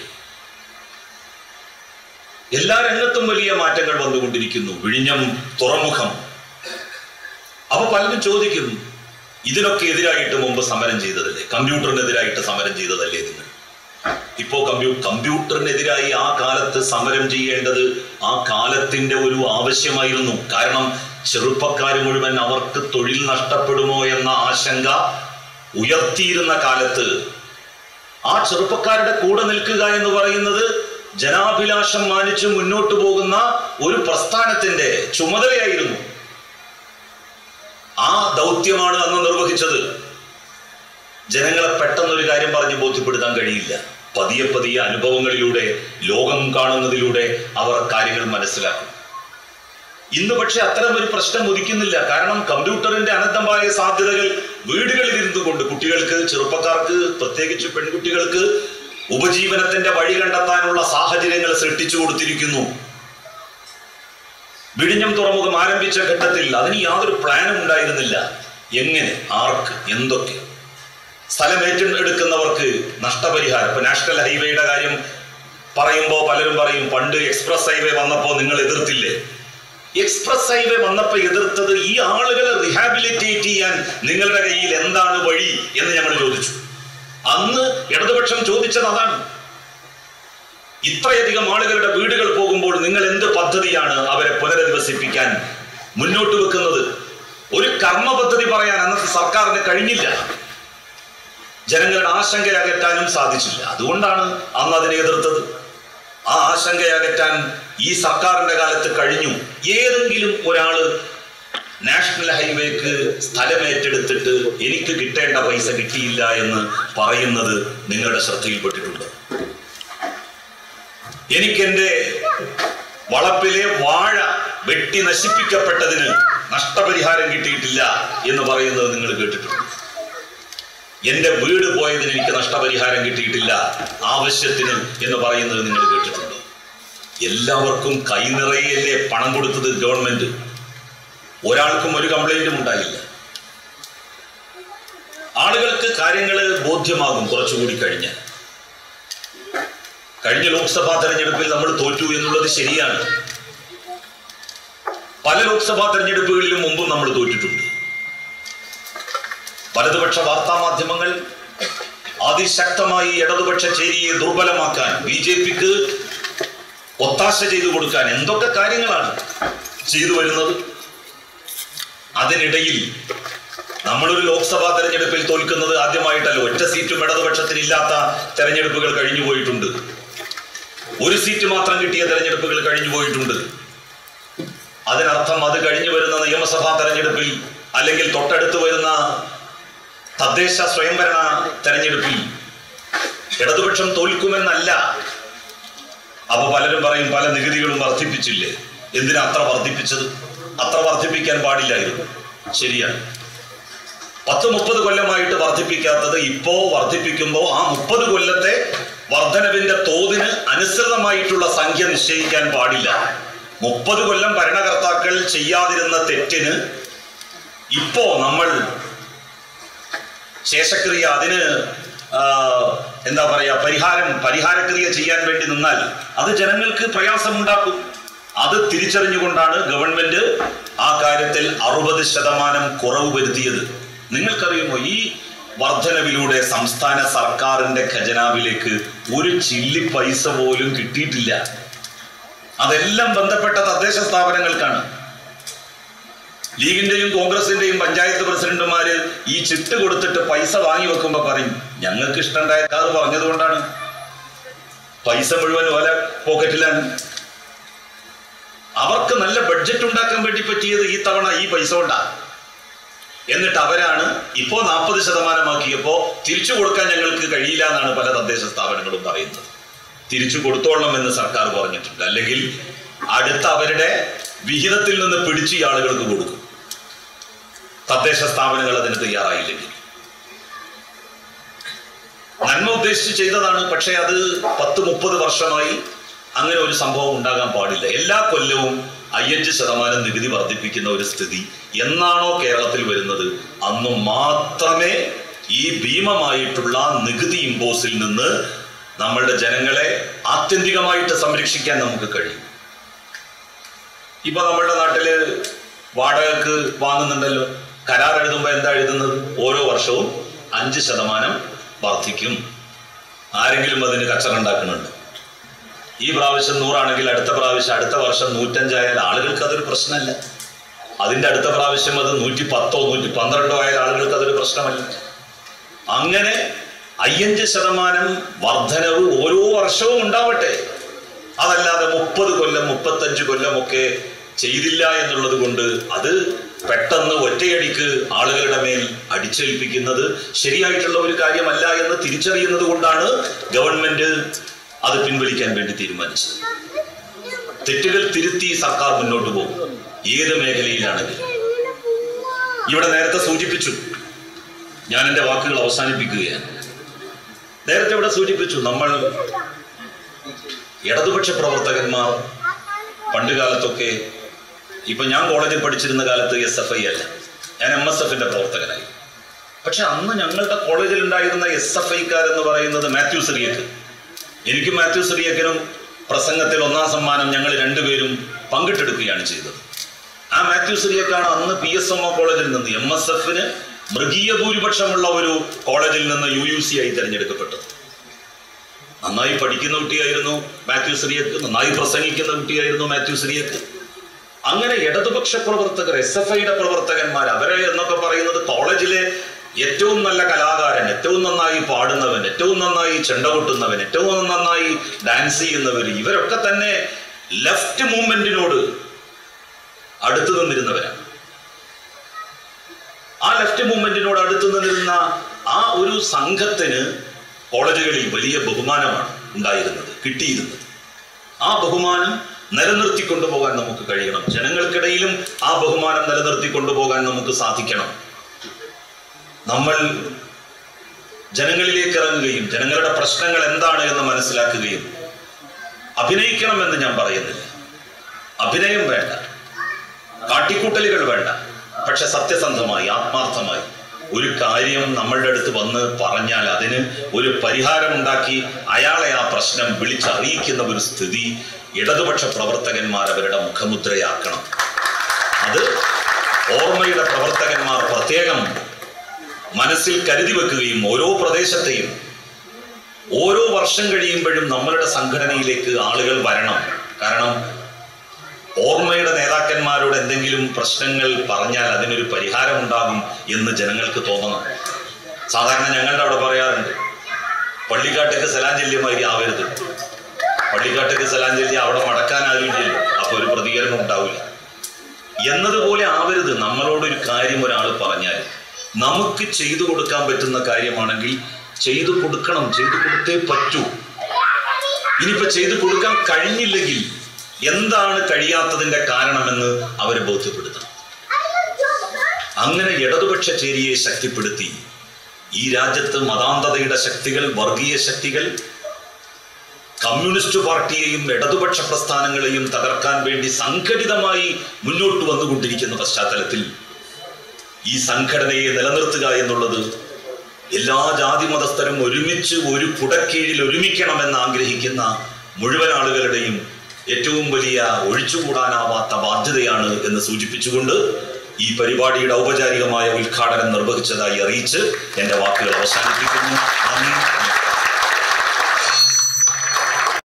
Speaker 1: എല്ലാ രംഗത്തും വലിയ മാറ്റങ്ങൾ വന്നുകൊണ്ടിരിക്കുന്നു വിഴിഞ്ഞം തുറമുഖം അപ്പൊ പലരും ചോദിക്കും ഇതിനൊക്കെ എതിരായിട്ട് മുമ്പ് സമരം ചെയ്തതല്ലേ കമ്പ്യൂട്ടറിനെതിരായിട്ട് സമരം ചെയ്തതല്ലേ നിങ്ങൾ ഇപ്പോ കമ്പ്യൂ കമ്പ്യൂട്ടറിനെതിരായി ആ കാലത്ത് സമരം ചെയ്യേണ്ടത് ആ കാലത്തിന്റെ ഒരു ആവശ്യമായിരുന്നു കാരണം ചെറുപ്പക്കാർ മുഴുവൻ അവർക്ക് തൊഴിൽ നഷ്ടപ്പെടുമോ എന്ന ആശങ്ക ഉയർത്തിയിരുന്ന കാലത്ത് ആ ചെറുപ്പക്കാരുടെ കൂടെ നിൽക്കുക എന്ന് പറയുന്നത് ജനാഭിലാഷം മാനിച്ച് മുന്നോട്ട് പോകുന്ന ഒരു പ്രസ്ഥാനത്തിന്റെ ചുമതലയായിരുന്നു ആ ദൗത്യമാണ് അന്ന് നിർവഹിച്ചത് ജനങ്ങളെ പെട്ടെന്നൊരു കാര്യം പറഞ്ഞ് ബോധ്യപ്പെടുത്താൻ കഴിയില്ല പതിയെ പതിയെ അനുഭവങ്ങളിലൂടെ ലോകം കാണുന്നതിലൂടെ അവർ കാര്യങ്ങൾ മനസ്സിലാക്കും ഇന്ന് പക്ഷെ അത്തരം ഒരു പ്രശ്നം ഉദിക്കുന്നില്ല കാരണം കമ്പ്യൂട്ടറിന്റെ അനന്തമായ സാധ്യതകൾ വീടുകളിൽ ഇരുന്നു കൊണ്ട് കുട്ടികൾക്ക് ചെറുപ്പക്കാർക്ക് പ്രത്യേകിച്ച് പെൺകുട്ടികൾക്ക് ഉപജീവനത്തിന്റെ വഴി കണ്ടെത്താനുള്ള സാഹചര്യങ്ങൾ സൃഷ്ടിച്ചു കൊടുത്തിരിക്കുന്നു വിഴിഞ്ഞം തുറമുഖം ആരംഭിച്ച ഘട്ടത്തിൽ അതിന് യാതൊരു പ്ലാനും ഉണ്ടായിരുന്നില്ല എങ്ങനെ ആർക്ക് എന്തൊക്കെ സ്ഥലം ഏറ്റെടുക്കുന്നവർക്ക് നഷ്ടപരിഹാരം ഇപ്പൊ നാഷണൽ ഹൈവേയുടെ കാര്യം പറയുമ്പോൾ പലരും പറയും പണ്ട് എക്സ്പ്രസ് ഹൈവേ വന്നപ്പോൾ നിങ്ങൾ എതിർത്തില്ലേ എക്സ്പ്രസ് ഹൈവേ വന്നപ്പോൾ എതിർത്തത് ഈ ആളുകളെ റിഹാബിലിറ്റേറ്റ് ചെയ്യാൻ നിങ്ങളുടെ കയ്യിൽ എന്താണ് വഴി എന്ന് ഞങ്ങൾ ചോദിച്ചു അന്ന് ഇടതുപക്ഷം ചോദിച്ചത് അതാണ് ഇത്രയധികം ആളുകളുടെ വീടുകൾ പോകുമ്പോൾ നിങ്ങൾ എന്ത് പദ്ധതിയാണ് അവരെ പുനരധിവസിപ്പിക്കാൻ മുന്നോട്ട് വെക്കുന്നത് ഒരു കർമ്മ പദ്ധതി പറയാൻ അന്നത്തെ സർക്കാരിന് കഴിഞ്ഞില്ല ജനങ്ങളുടെ ആശങ്ക അകറ്റാനും സാധിച്ചില്ല അതുകൊണ്ടാണ് അന്ന് അതിനെ എതിർത്തത് ആ ആശങ്ക അകറ്റാൻ ഈ സർക്കാരിന്റെ കാലത്ത് കഴിഞ്ഞു ഏതെങ്കിലും ഒരാള് നാഷണൽ ഹൈവേക്ക് സ്ഥലം ഏറ്റെടുത്തിട്ട് എനിക്ക് കിട്ടേണ്ട പൈസ കിട്ടിയില്ല എന്ന് പറയുന്നത് നിങ്ങളുടെ ശ്രദ്ധയിൽപ്പെട്ടിട്ടുണ്ട് എനിക്കെന്റെ വളപ്പിലെ വാഴ വെട്ടി നശിപ്പിക്കപ്പെട്ടതിന് നഷ്ടപരിഹാരം കിട്ടിയിട്ടില്ല എന്ന് പറയുന്നത് നിങ്ങൾ കേട്ടിട്ടുണ്ട് എന്റെ വീട് പോയതിന് എനിക്ക് നഷ്ടപരിഹാരം കിട്ടിയിട്ടില്ല ആവശ്യത്തിന് എന്ന് പറയുന്നത് നിങ്ങൾ കേട്ടിട്ടുണ്ടോ എല്ലാവർക്കും കൈനിറയല്ലേ പണം കൊടുത്തത് ഗവൺമെന്റ് ഒരാൾക്കും ഒരു കംപ്ലൈന്റും ഉണ്ടായില്ല ആളുകൾക്ക് കാര്യങ്ങൾ ബോധ്യമാകും കുറച്ചുകൂടി കഴിഞ്ഞാൽ കഴിഞ്ഞ ലോക്സഭാ തെരഞ്ഞെടുപ്പിൽ നമ്മൾ തോറ്റു എന്നുള്ളത് ശരിയാണ് പല ലോക്സഭാ തെരഞ്ഞെടുപ്പുകളിലും മുമ്പും നമ്മൾ തോറ്റിട്ടുണ്ട് വലതുപക്ഷ വാർത്താ മാധ്യമങ്ങൾ അതിശക്തമായി ഇടതുപക്ഷ ചേരിയെ ദുർബലമാക്കാൻ ബി ജെ പിക്ക് ഒത്താശ ചെയ്തു കൊടുക്കാൻ എന്തൊക്കെ കാര്യങ്ങളാണ് ചെയ്തു വരുന്നത് അതിനിടയിൽ നമ്മളൊരു ലോക്സഭാ തെരഞ്ഞെടുപ്പിൽ തോൽക്കുന്നത് ആദ്യമായിട്ടല്ല ഒറ്റ സീറ്റും ഇടതുപക്ഷത്തിന് ഇല്ലാത്ത തെരഞ്ഞെടുപ്പുകൾ കഴിഞ്ഞു പോയിട്ടുണ്ട് ഒരു സീറ്റ് മാത്രം കിട്ടിയ തെരഞ്ഞെടുപ്പുകൾ കഴിഞ്ഞു പോയിട്ടുണ്ട് അതിനർത്ഥം അത് കഴിഞ്ഞു വരുന്ന നിയമസഭാ തെരഞ്ഞെടുപ്പിൽ അല്ലെങ്കിൽ തൊട്ടടുത്ത് വരുന്ന തദ്ദേശ സ്വയംഭരണ തെരഞ്ഞെടുപ്പിൽ ഇടതുപക്ഷം തോൽക്കുമെന്നല്ല അപ്പൊ പലരും പറയും പല നികുതികളും വർദ്ധിപ്പിച്ചില്ലേ എന്തിനാ അത്ര വർദ്ധിപ്പിച്ചത് അത്ര വർദ്ധിപ്പിക്കാൻ പാടില്ലായിരുന്നു ശരിയാണ് പത്ത് മുപ്പത് കൊല്ലമായിട്ട് വർദ്ധിപ്പിക്കാത്തത് ഇപ്പോ വർദ്ധിപ്പിക്കുമ്പോ ആ മുപ്പത് കൊല്ലത്തെ വർധനവിന്റെ തോതിന് അനുസൃതമായിട്ടുള്ള സംഖ്യ നിശ്ചയിക്കാൻ പാടില്ല മുപ്പത് കൊല്ലം ഭരണകർത്താക്കൾ ചെയ്യാതിരുന്ന തെറ്റിന് ഇപ്പോ നമ്മൾ ശേഷക്രിയ അതിന് ആ, എന്താ പറയാ പരിഹാരം പരിഹാരക്രിയ ചെയ്യാൻ വേണ്ടി നിന്നാൽ അത് ജനങ്ങൾക്ക് പ്രയാസമുണ്ടാക്കും അത് തിരിച്ചറിഞ്ഞുകൊണ്ടാണ് ഗവൺമെന്റ് ആ കാര്യത്തിൽ അറുപത് ശതമാനം കുറവ് വരുത്തിയത് നിങ്ങൾക്കറിയുമോ ഈ വർധനവിലൂടെ സംസ്ഥാന സർക്കാരിന്റെ ഖജനാവിലേക്ക് ഒരു ചില്ലി പൈസ പോലും കിട്ടിയിട്ടില്ല അതെല്ലാം ബന്ധപ്പെട്ട തദ്ദേശ സ്ഥാപനങ്ങൾക്കാണ് ലീഗിന്റെയും കോൺഗ്രസിന്റെയും പഞ്ചായത്ത് പ്രസിഡന്റുമാര് ഈ ചിട്ട് കൊടുത്തിട്ട് പൈസ വാങ്ങി വെക്കുമ്പോ പറയും ഞങ്ങൾക്ക് ഇഷ്ടണ്ടായ കാറ് പറഞ്ഞതുകൊണ്ടാണ് പൈസ മുഴുവൻ ഓല പോക്കറ്റിലാണ് അവർക്ക് നല്ല ബഡ്ജറ്റ് ഉണ്ടാക്കാൻ വേണ്ടി പറ്റിയത് ഈ തവണ ഈ പൈസ കൊണ്ടാണ് എന്നിട്ട് അവരാണ് ഇപ്പോ നാൽപ്പത് ശതമാനമാക്കിയപ്പോ തിരിച്ചു കൊടുക്കാൻ ഞങ്ങൾക്ക് കഴിയില്ല എന്നാണ് പല തദ്ദേശ സ്ഥാപനങ്ങളും പറയുന്നത് തിരിച്ചു കൊടുത്തോളണം എന്ന് സർക്കാർ പറഞ്ഞിട്ടുണ്ട് അല്ലെങ്കിൽ അടുത്ത അവരുടെ വിഹിതത്തിൽ നിന്ന് പിടിച്ച് ഈ ആളുകൾക്ക് കൊടുക്കും തദ്ദേശ സ്ഥാപനങ്ങൾ അതിന് തയ്യാറായില്ലെങ്കിൽ നന്മ ഉദ്ദേശിച്ച് ചെയ്തതാണ് പക്ഷെ അത് പത്ത് മുപ്പത് വർഷമായി അങ്ങനെ ഒരു സംഭവം ഉണ്ടാകാൻ പാടില്ല എല്ലാ കൊല്ലവും അയ്യഞ്ച് ശതമാനം നികുതി വർദ്ധിപ്പിക്കുന്ന ഒരു സ്ഥിതി എന്നാണോ കേരളത്തിൽ വരുന്നത് അന്ന് മാത്രമേ ഈ ഭീമമായിട്ടുള്ള നികുതി ഇമ്പോസിൽ നിന്ന് നമ്മളുടെ ജനങ്ങളെ ആത്യന്തികമായിട്ട് സംരക്ഷിക്കാൻ നമുക്ക് കഴിയും ഇപ്പൊ നമ്മളുടെ നാട്ടില് വാടകക്ക് വാങ്ങുന്നുണ്ടല്ലോ കരാർ എഴുതുമ്പോ എന്താ എഴുതുന്നത് ഓരോ വർഷവും അഞ്ച് ശതമാനം വർദ്ധിക്കും ആരെങ്കിലും അതിന് കച്ചറ ഉണ്ടാക്കുന്നുണ്ട് ഈ പ്രാവശ്യം നൂറാണെങ്കിൽ അടുത്ത പ്രാവശ്യം അടുത്ത വർഷം നൂറ്റഞ്ചായാൽ ആളുകൾക്ക് അതൊരു പ്രശ്നമല്ല അതിന്റെ അടുത്ത പ്രാവശ്യം അത് നൂറ്റി പത്തോ നൂറ്റി പന്ത്രണ്ടോ ആയാൽ ആളുകൾക്ക് അതൊരു പ്രശ്നമല്ല അങ്ങനെ അയ്യഞ്ച് ശതമാനം വർധനവ് ഓരോ വർഷവും ഉണ്ടാവട്ടെ അതല്ലാതെ മുപ്പത് കൊല്ലം മുപ്പത്തഞ്ച് കൊല്ലമൊക്കെ ചെയ്തില്ല എന്നുള്ളത് കൊണ്ട് അത് പെട്ടെന്ന് ഒറ്റയടിക്ക് ആളുകളുടെ മേൽ അടിച്ചേൽപ്പിക്കുന്നത് ശരിയായിട്ടുള്ള ഒരു കാര്യമല്ല എന്ന് തിരിച്ചറിയുന്നത് കൊണ്ടാണ് ഗവൺമെന്റ് അത് പിൻവലിക്കാൻ വേണ്ടി തീരുമാനിച്ചത് തെറ്റുകൾ തിരുത്തി സർക്കാർ മുന്നോട്ട് പോകും ഏത് മേഖലയിലാണെങ്കിലും ഇവിടെ നേരത്തെ സൂചിപ്പിച്ചു ഞാൻ എൻ്റെ വാക്കുകൾ അവസാനിപ്പിക്കുകയാണ് നേരത്തെ ഇവിടെ സൂചിപ്പിച്ചു നമ്മൾ ഇടതുപക്ഷ പ്രവർത്തകന്മാർ പണ്ട് കാലത്തൊക്കെ ഇപ്പൊ ഞാൻ കോളേജിൽ പഠിച്ചിരുന്ന കാലത്ത് എസ് എഫ് ഐ അല്ല ഞാൻ എം എസ് എഫിന്റെ പ്രവർത്തകനായി പക്ഷെ അന്ന് ഞങ്ങളുടെ കോളേജിൽ ഉണ്ടായിരുന്ന എസ് എഫ് ഐക്കാരെന്ന് പറയുന്നത് മാത്യു സിറിയക്ക് എനിക്കും മാത്യു സിറിയക്കിനും പ്രസംഗത്തിൽ ഒന്നാം സമ്മാനം ഞങ്ങൾ രണ്ടുപേരും പങ്കിട്ടെടുക്കുകയാണ് ചെയ്തത് ആ മാത്യു സിറിയക്കാണ് അന്ന് പി എസ് എം ഒ കോളേജിൽ നിന്ന് എം എസ് എഫിന് മൃഗീയ ഭൂരിപക്ഷമുള്ള ഒരു കോളേജിൽ നിന്ന് യു യു സി ആയി തിരഞ്ഞെടുക്കപ്പെട്ടത് നന്നായി പഠിക്കുന്ന കുട്ടിയായിരുന്നു മാത്യു സിറിയക്ക് നന്നായി പ്രസംഗിക്കുന്ന കുട്ടിയായിരുന്നു മാത്യു സിറിയക്ക് അങ്ങനെ ഇടതുപക്ഷ പ്രവർത്തകർ എസ് എഫ് ഐയുടെ പ്രവർത്തകന്മാർ അവരെ എന്നൊക്കെ പറയുന്നത് കോളേജിലെ ഏറ്റവും നല്ല കലാകാരൻ ഏറ്റവും നന്നായി പാടുന്നവൻ ഏറ്റവും നന്നായി ചെണ്ട കൊട്ടുന്നവൻ ഏറ്റവും നന്നായി ഡാൻസ് ചെയ്യുന്നവർ ഇവരൊക്കെ തന്നെ ലെഫ്റ്റ് മൂവ്മെന്റിനോട് അടുത്തു നിന്നിരുന്നവരാണ് ആ ലെഫ്റ്റ് മൂവ്മെന്റിനോട് അടുത്തു നിന്നിരുന്ന ആ ഒരു സംഘത്തിന് കോളേജുകളിൽ വലിയ ബഹുമാനമാണ് ഉണ്ടായിരുന്നത് കിട്ടിയിരുന്നത് ആ ബഹുമാനം നിലനിർത്തി കൊണ്ടുപോകാൻ നമുക്ക് കഴിയണം ജനങ്ങൾക്കിടയിലും ആ ബഹുമാനം നിലനിർത്തി കൊണ്ടുപോകാൻ നമുക്ക് സാധിക്കണം നമ്മൾ ജനങ്ങളിലേക്ക് ഇറങ്ങുകയും ജനങ്ങളുടെ പ്രശ്നങ്ങൾ എന്താണ് എന്ന് മനസ്സിലാക്കുകയും അഭിനയിക്കണമെന്ന് ഞാൻ പറയുന്നില്ല അഭിനയം വേണ്ട കാട്ടിക്കൂട്ടലുകൾ വേണ്ട പക്ഷെ സത്യസന്ധമായി ആത്മാർത്ഥമായി ഒരു കാര്യം നമ്മളുടെ അടുത്ത് വന്ന് പറഞ്ഞാൽ അതിന് ഒരു പരിഹാരം ഉണ്ടാക്കി അയാളെ ആ പ്രശ്നം വിളിച്ചറിയിക്കുന്ന ഒരു സ്ഥിതി ഇടതുപക്ഷ പ്രവർത്തകന്മാർ അവരുടെ മുഖമുദ്രയാക്കണം അത് ഓർമ്മയുടെ പ്രവർത്തകന്മാർ പ്രത്യേകം മനസ്സിൽ കരുതി വെക്കുകയും ഓരോ പ്രദേശത്തെയും ഓരോ വർഷം കഴിയുമ്പോഴും നമ്മളുടെ സംഘടനയിലേക്ക് ആളുകൾ വരണം കാരണം ഓർമ്മയുടെ നേതാക്കന്മാരോട് എന്തെങ്കിലും പ്രശ്നങ്ങൾ പറഞ്ഞാൽ അതിനൊരു പരിഹാരം ഉണ്ടാകും എന്ന് ജനങ്ങൾക്ക് തോന്നണം സാധാരണ ഞങ്ങളുടെ അവിടെ പറയാറുണ്ട് പള്ളിക്കാട്ടേക്ക് സലാഞ്ചല്യമായി ആവരുത് പള്ളിക്കാട്ടേക്ക് സലാഞ്ചല്യം അവിടെ മടക്കാൻ ആരുമില്ലല്ലോ അപ്പൊ ഒരു പ്രതികരണം ഉണ്ടാവില്ല എന്നതുപോലെ ആവരുത് നമ്മളോട് ഒരു കാര്യം ഒരാൾ പറഞ്ഞാൽ നമുക്ക് ചെയ്തു കൊടുക്കാൻ പറ്റുന്ന കാര്യമാണെങ്കിൽ ചെയ്തു കൊടുക്കണം ചെയ്തു കൊടുത്തേ പറ്റൂ ഇനിയിപ്പോ ചെയ്തു കൊടുക്കാൻ കഴിഞ്ഞില്ലെങ്കിൽ എന്താണ് കഴിയാത്തതിന്റെ കാരണമെന്ന് അവരെ ബോധ്യപ്പെടുത്തണം അങ്ങനെ ഇടതുപക്ഷ ചേരിയെ ശക്തിപ്പെടുത്തി ഈ രാജ്യത്ത് മതാന്തതയുടെ ശക്തികൾ വർഗീയ ശക്തികൾ കമ്മ്യൂണിസ്റ്റ് പാർട്ടിയെയും ഇടതുപക്ഷ പ്രസ്ഥാനങ്ങളെയും തകർക്കാൻ വേണ്ടി സംഘടിതമായി മുന്നോട്ട് വന്നുകൊണ്ടിരിക്കുന്ന പശ്ചാത്തലത്തിൽ ഈ സംഘടനയെ നിലനിർത്തുക എന്നുള്ളത് എല്ലാ ജാതി മതസ്ഥരും ഒരുമിച്ച് ഒരു കുടക്കീഴിൽ ഒരുമിക്കണമെന്ന് ആഗ്രഹിക്കുന്ന മുഴുവൻ ആളുകളുടെയും ഏറ്റവും വലിയ ഒഴിച്ചുകൂടാനാവാത്ത ബാധ്യതയാണ് എന്ന് സൂചിപ്പിച്ചുകൊണ്ട് ഈ പരിപാടിയുടെ ഔപചാരികമായ ഉദ്ഘാടനം നിർവഹിച്ചതായി അറിയിച്ച് എന്റെ വാക്കുകൾ അവസാനിപ്പിക്കുന്നു നന്ദി